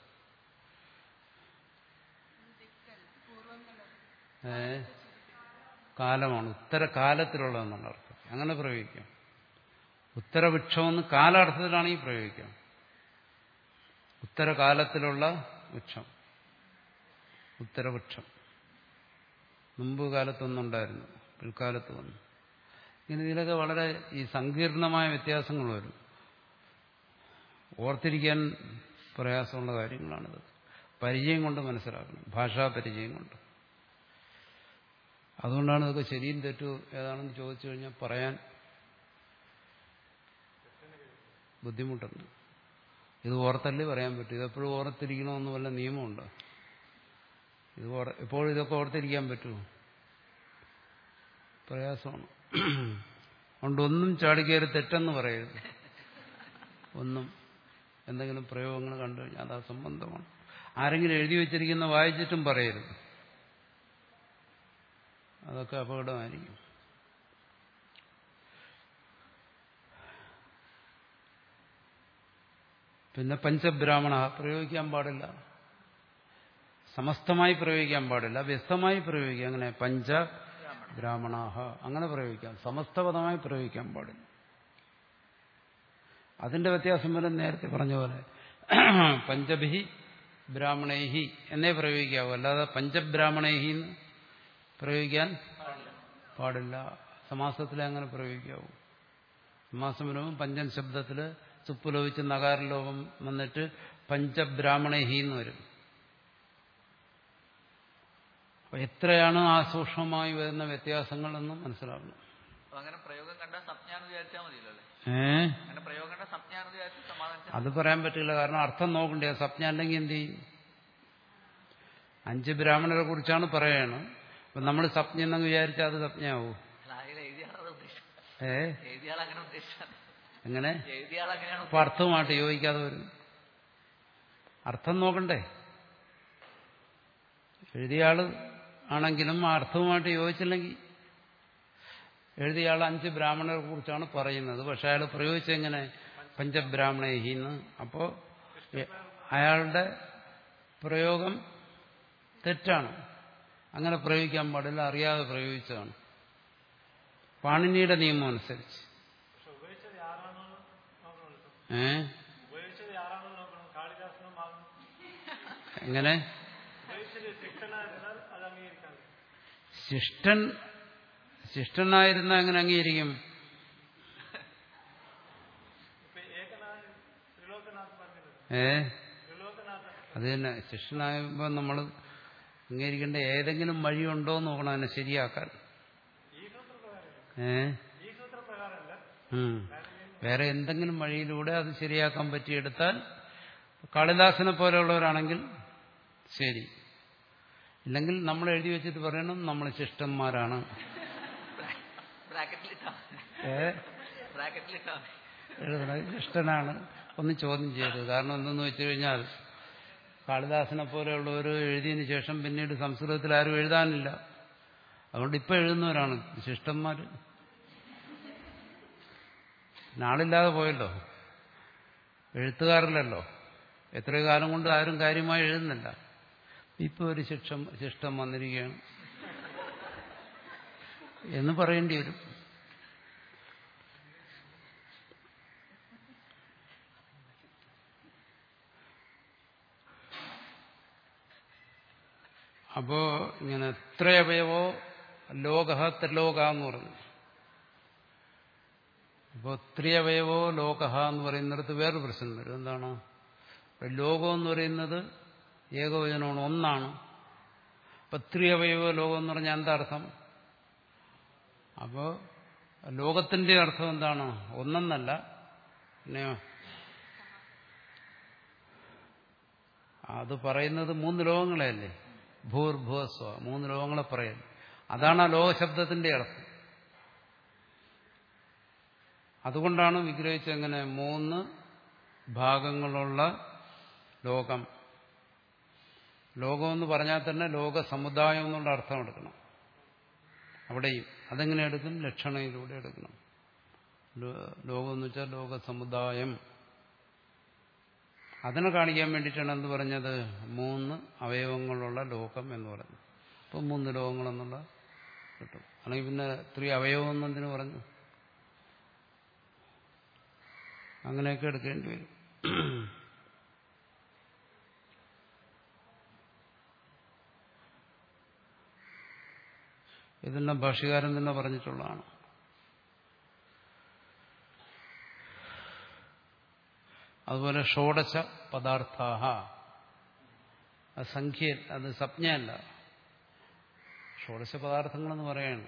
ഏ കാലമാണ് ഉത്തരകാലത്തിലുള്ളതെന്നുള്ള അർത്ഥം അങ്ങനെ പ്രയോഗിക്കാം ഉത്തരവൃക്ഷമെന്ന് കാലാർത്ഥത്തിലാണെങ്കിൽ പ്രയോഗിക്കാം ഉത്തരകാലത്തിലുള്ള വൃക്ഷം ഉത്തരവൃക്ഷം മുമ്പ് കാലത്തൊന്നുണ്ടായിരുന്നു പിൽക്കാലത്ത് വന്നു ഇങ്ങനെ ഇതിലൊക്കെ വളരെ ഈ സങ്കീർണമായ വ്യത്യാസങ്ങൾ വരും ഓർത്തിരിക്കാൻ പ്രയാസമുള്ള കാര്യങ്ങളാണിത് പരിചയം കൊണ്ട് മനസ്സിലാക്കണം ഭാഷാ പരിചയം കൊണ്ട് അതുകൊണ്ടാണ് ഇതൊക്കെ ശരിയും തെറ്റു ഏതാണെന്ന് ചോദിച്ചു കഴിഞ്ഞാൽ പറയാൻ ബുദ്ധിമുട്ടുണ്ട് ഇത് ഓർത്തല്ലേ പറയാൻ പറ്റും ഇതെപ്പോഴും ഓർത്തിരിക്കണമെന്ന് വല്ല നിയമമുണ്ടോ ഇത് എപ്പോഴും ഇതൊക്കെ ഓർത്തിരിക്കാൻ പറ്റുമോ പ്രയാസമാണ് അതുകൊണ്ട് ഒന്നും ചാടിക്കയറി തെറ്റെന്ന് പറയരുത് ഒന്നും എന്തെങ്കിലും പ്രയോഗങ്ങൾ കണ്ടു കഴിഞ്ഞാൽ അത് അസംബന്ധമാണ് ആരെങ്കിലും എഴുതി വെച്ചിരിക്കുന്ന വായിച്ചിട്ടും പറയരുത് അതൊക്കെ അപകടമായിരിക്കും പിന്നെ പഞ്ചബ്രാഹ്മണ പ്രയോഗിക്കാൻ പാടില്ല സമസ്തമായി പ്രയോഗിക്കാൻ പാടില്ല വ്യസ്തമായി പ്രയോഗിക്കാം അങ്ങനെ പഞ്ച ബ്രാഹ്മണാഹ അങ്ങനെ പ്രയോഗിക്കാം സമസ്തപദമായി പ്രയോഗിക്കാൻ പാടില്ല അതിന്റെ വ്യത്യാസം വരെ നേരത്തെ പറഞ്ഞ പോലെ പഞ്ചഭിഹി ബ്രാഹ്മണൈഹി എന്നേ പ്രയോഗിക്കാവൂ അല്ലാതെ പഞ്ചബ്രാഹ്മണൈഹി എന്ന് പ്രയോഗിക്കാൻ പാടില്ല സമാസത്തിലെ അങ്ങനെ പ്രയോഗിക്കാവൂ സമാസം വരുമ്പോൾ പഞ്ചൻ ശബ്ദത്തിൽ ചുപ്പ് ലോപിച്ച് നഗാരലോപം വന്നിട്ട് പഞ്ചബ്രാഹ്മണൈഹി എന്ന് വരും അപ്പൊ എത്രയാണ് ആ സൂക്ഷ്മമായി വരുന്ന വ്യത്യാസങ്ങളെന്ന് മനസ്സിലാക്കണം അപ്പൊ അങ്ങനെ പ്രയോഗം കണ്ട സംജ്ഞാന്ന് വിചാരിച്ചാൽ മതിയല്ലോ അല്ലേ ഏ അങ്ങനെ പ്രയോഗം കണ്ട സംജ്ഞാന്ന് വിചാരിച്ച് സമാധാനിച്ചാൽ അത് പറയാൻ പറ്റില്ല കാരണം അർത്ഥം നോക്കണ്ടേ സപ്ന അല്ലെങ്കിൽ എന്ത് ചെയ്യും അഞ്ച് ബ്രാഹ്മണരെ കുറിച്ചാണ് പറയാണ് അപ്പൊ നമ്മൾ സപ്ന എന്നങ്ങ് വിചാരിച്ചാൽ അത് സപ്നയാവൂ അല്ല അതിൽ എഴുതിയ ആളത് ഉദ്ദേശിച്ചത് ഏ എഴുതിയ ആൾ അങ്ങനെ ഉദ്ദേശിച്ചത് എങ്ങനെ എഴുതിയ ആൾ അങ്ങനെയാണ് അപ്പൊ അർത്ഥവുമായിട്ട് യോജിക്കാതെ വരും അർത്ഥം നോക്കണ്ടേ എഴുതിയ ആള് ആണെങ്കിലും ആ അർത്ഥവുമായിട്ട് യോജിച്ചില്ലെങ്കിൽ എഴുതിയ ആൾ അഞ്ച് ബ്രാഹ്മണരെ കുറിച്ചാണ് പറയുന്നത് പക്ഷെ അയാൾ പ്രയോഗിച്ചെങ്ങനെ പഞ്ചബ്രാഹ്മണേഹിന്ന് അപ്പോ എ- അയാളുടെ പ്രയോഗം തെറ്റാണ് അങ്ങനെ പ്രയോഗിക്കാൻ പാടില്ല അറിയാതെ പ്രയോഗിച്ചതാണ് പാണിനിയുടെ നിയമം അനുസരിച്ച് പക്ഷെ ഉപയോഗിച്ചത് ആരാണെന്ന് നോക്കണമല്ലോ ഏ ഉപയോഗിച്ചത് ആരാണെന്ന് നോക്കണം കാളിദാസനും ആകും എങ്ങനെ ഉപയോഗിച്ചത് ശിക്ഷനായിരുന്നാൽ അത് അംഗീകരിക്കാൻ ശിഷ്ടൻ ശിഷ്ടനായിരുന്ന എങ്ങനെ അംഗീകരിക്കും ഇപ്പൊ ഏകനാഥ് ത്രിലോകനാഥ് പറഞ്ഞത് ഏ ത്രിലോകനാഥൻ അത് തന്നെ ശിഷ്യനാകുമ്പോൾ നമ്മൾ അംഗീകരിക്കേണ്ട ഏതെങ്കിലും വഴിയുണ്ടോ എന്ന് നോക്കണം അതിനെ ശരിയാക്കാൻ ഈ സൂത്രപ്രകാരം ഏ ഈ സൂത്രപ്രകാരമല്ല ഉം. വേറെ എന്തെങ്കിലും വഴിയിലൂടെ അത് ശരിയാക്കാൻ പറ്റിയെടുത്താൽ കാളിദാസനെ പോലെയുള്ളവരാണെങ്കിൽ ശരി ഇല്ലെങ്കിൽ നമ്മൾ എഴുതി വെച്ചിട്ട് പറയണം നമ്മൾ ശിഷ്ടന്മാരാണ് ബ്രാക്കറ്റിലിട്ടാ മതി. ഏ ബ്രാക്കറ്റിലിട്ടാ മതി. എഴുതണം ശിഷ്ടനാണ് ഒന്ന് ചോദ്യം ചെയ്തത് കാരണം എന്തെന്ന് വെച്ച് കഴിഞ്ഞാൽ കാളിദാസനെ പോലെയുള്ളവർ എഴുതിയതിനു ശേഷം പിന്നീട് സംസ്കൃതത്തിൽ ആരും എഴുതാനില്ല അതുകൊണ്ട് ഇപ്പം എഴുതുന്നവരാണ് ശിഷ്ടന്മാർ നാളില്ലാതെ പോയല്ലോ എഴുത്തുകാരില്ലല്ലോ എത്രയോ കാലം കൊണ്ട് ആരും കാര്യമായി എഴുതുന്നില്ല ഇപ്പൊ ഒരു ശിക്ഷം ശിഷ്ടം വന്നിരിക്കുകയാണ് എന്ന് പറയേണ്ടി വരും അപ്പോ ഇങ്ങനെ ത്രയവയവോ ലോക ത്രിലോക എന്ന് പറഞ്ഞു അപ്പോൾ ത്രിയവയവോ ലോക എന്ന് പറയുന്നിടത്ത് വേറൊരു പ്രശ്നം വരും എന്താണ് ഇപ്പൊ ലോകം എന്ന് പറയുന്നത് ഏകവചനമാണ് ഒന്നാണ് അപ്പൊ ത്രിയവയവോ ലോകം എന്ന് പറഞ്ഞാൽ എന്താ അർത്ഥം അപ്പോൾ ലോകത്തിന്റെ അർത്ഥം എന്താണ് ഒന്നെന്നല്ല പിന്നെയോ അത് പറയുന്നത് മൂന്ന് ലോകങ്ങളെയല്ലേ ഭൂർഭുവസ്വ മൂന്ന് ലോകങ്ങളെ പറയുന്നു അതാണ് ആ ലോകശബ്ദത്തിന്റെ അർത്ഥം അതുകൊണ്ടാണ് വിഗ്രഹിച്ചെങ്ങനെ മൂന്ന് ഭാഗങ്ങളുള്ള ലോകം ലോകം എന്ന് പറഞ്ഞാൽ തന്നെ ലോക സമുദായം എന്നുള്ള അർത്ഥം എടുക്കണം അവിടെയും അതെങ്ങനെ എടുക്കും ലക്ഷണയിലൂടെ എടുക്കണം ലോ- ലോകം എന്ന് വെച്ചാൽ ലോക സമുദായം അതിനെ കാണിക്കാൻ വേണ്ടിയിട്ടാണ് എന്ത് പറഞ്ഞത് മൂന്ന് അവയവങ്ങളുള്ള ലോകം എന്ന് പറയുന്നത് അപ്പം മൂന്ന് ലോകങ്ങളെന്നുള്ള കിട്ടും അല്ലെങ്കിൽ പിന്നെ ത്രീ അവയവം എന്നതിന് പറഞ്ഞു അങ്ങനെയൊക്കെ എടുക്കേണ്ടി വരും ഇതെല്ലാം ഭാഷ്യകാരൻ തന്നെ പറഞ്ഞിട്ടുള്ളതാണ് അതുപോലെ ഷോഡശ പദാർത്ഥാഹ അത് സംഖ്യ അത് സംജ്ഞയല്ല ഷോഡശ പദാർത്ഥങ്ങളെന്ന് പറയാണ്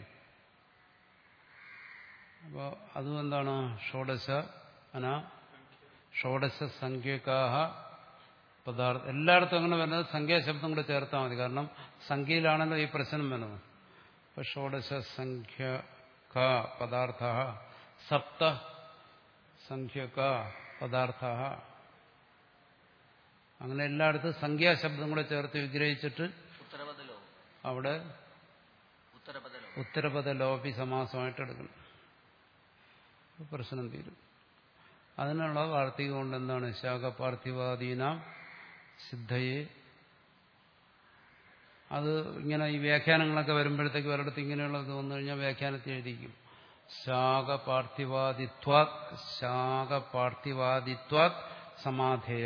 അപ്പോൾ അതും എന്താണ് ഷോഡശ അന ഷോഡശ സംഖ്യക്കാഹ പദാർത്ഥ എല്ലായിടത്തും അങ്ങനെ വരുന്നത് സംഖ്യാശബ്ദം കൂടെ ചേർത്താൽ മതി കാരണം സംഖ്യയിലാണല്ലോ ഈ പ്രശ്നം വരുന്നത് അപ്പൊ ഷോഡശ സംഖ്യ ക പദാർത്ഥ സപ്ത സംഖ്യക പദാർത്ഥ അങ്ങനെ എല്ലായിടത്തും സംഖ്യാശബ്ദം കൂടെ ചേർത്ത് വിഗ്രഹിച്ചിട്ട് ഉത്തരപദലോ അവിടെ ഉത്തരപദലോ ഉത്തരപദ ലോപി സമാസമായിട്ട് എടുക്കണം അപ്പൊ പ്രശ്നം തീരും അതിനുള്ള വാർത്തിക കൊണ്ട് എന്താണ് ശാഖപാർത്ഥിവാദീനാം സിദ്ധയെ അത് ഇങ്ങനെ ഈ വ്യാഖ്യാനങ്ങളൊക്കെ വരുമ്പോഴത്തേക്ക് ഒരിടത്ത് ഇങ്ങനെയുള്ളത് വന്നു കഴിഞ്ഞാൽ വ്യാഖ്യാനത്തിൽ എഴുതിക്കും ശാഖപാർത്ഥിവാദിത്വാത് ശാഖപാർത്ഥിവാദിത്വാത് സമാധേയ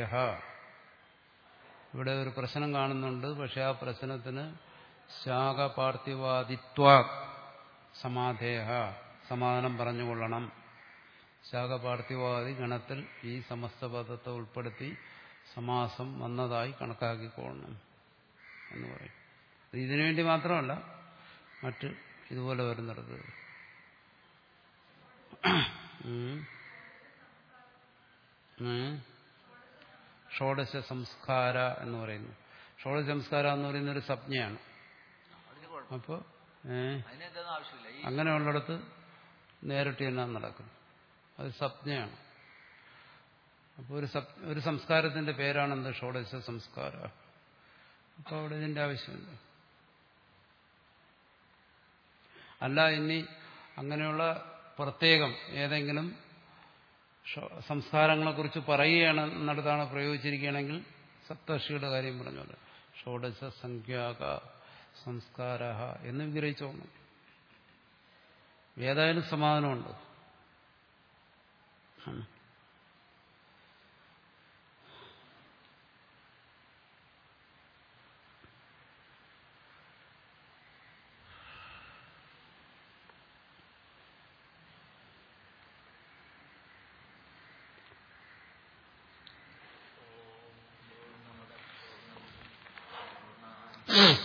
ഇവിടെ ഒരു പ്രശ്നം കാണുന്നുണ്ട് പക്ഷെ ആ പ്രശ്നത്തിന് ശാഖപാർത്ഥിവാദിത്വാത് സമാധേയ സമാധാനം പറഞ്ഞുകൊള്ളണം ശാഖപാർത്ഥിവാദി ഗണത്തിൽ ഈ സമസ്ത പദത്തെ ഉൾപ്പെടുത്തി സമാസം വന്നതായി കണക്കാക്കിക്കൊള്ളണം എന്ന് പറയും ഇത് ഇതിനു വേണ്ടി മാത്രമല്ല മറ്റ് ഇതുപോലെ വരുന്നിടത്ത് ഉം. ഉം. ഷോഡശ സംസ്കാര എന്ന് പറയുന്നു ഷോഡശ സംസ്കാര എന്ന് പറയുന്ന ഒരു സംജ്ഞയാണ് അതിന് കുഴപ്പം അപ്പോൾ ഏഹ് അതിനെന്താന്ന് ആവശ്യമില്ല ഈ അങ്ങനെയുള്ളിടത്ത് നേരിട്ട് തന്നെ നടക്കും അത് സംജ്ഞയാണ് അപ്പോൾ ഒരു സപ് ഒരു സംസ്കാരത്തിന്റെ പേരാണെന്ത് ഷോഡശ സംസ്കാര അപ്പോൾ അവിടെ ഇതിന്റെ ആവശ്യമില്ല അല്ല ഇനി അങ്ങനെയുള്ള പ്രത്യേകം ഏതെങ്കിലും ഷോ- സംസ്കാരങ്ങളെക്കുറിച്ച് പറയുകയാണ് എന്നിടത്താണ് പ്രയോഗിച്ചിരിക്കുകയാണെങ്കിൽ സപ്തർഷിയുടെ കാര്യം പറഞ്ഞോളെ ഷോഡശ സംഖ്യാക സംസ്കാര എന്ന് വിഗ്രഹിച്ചോണം ഏതായാലും സമാധാനമുണ്ട് ഉം. പൂർണ്ണ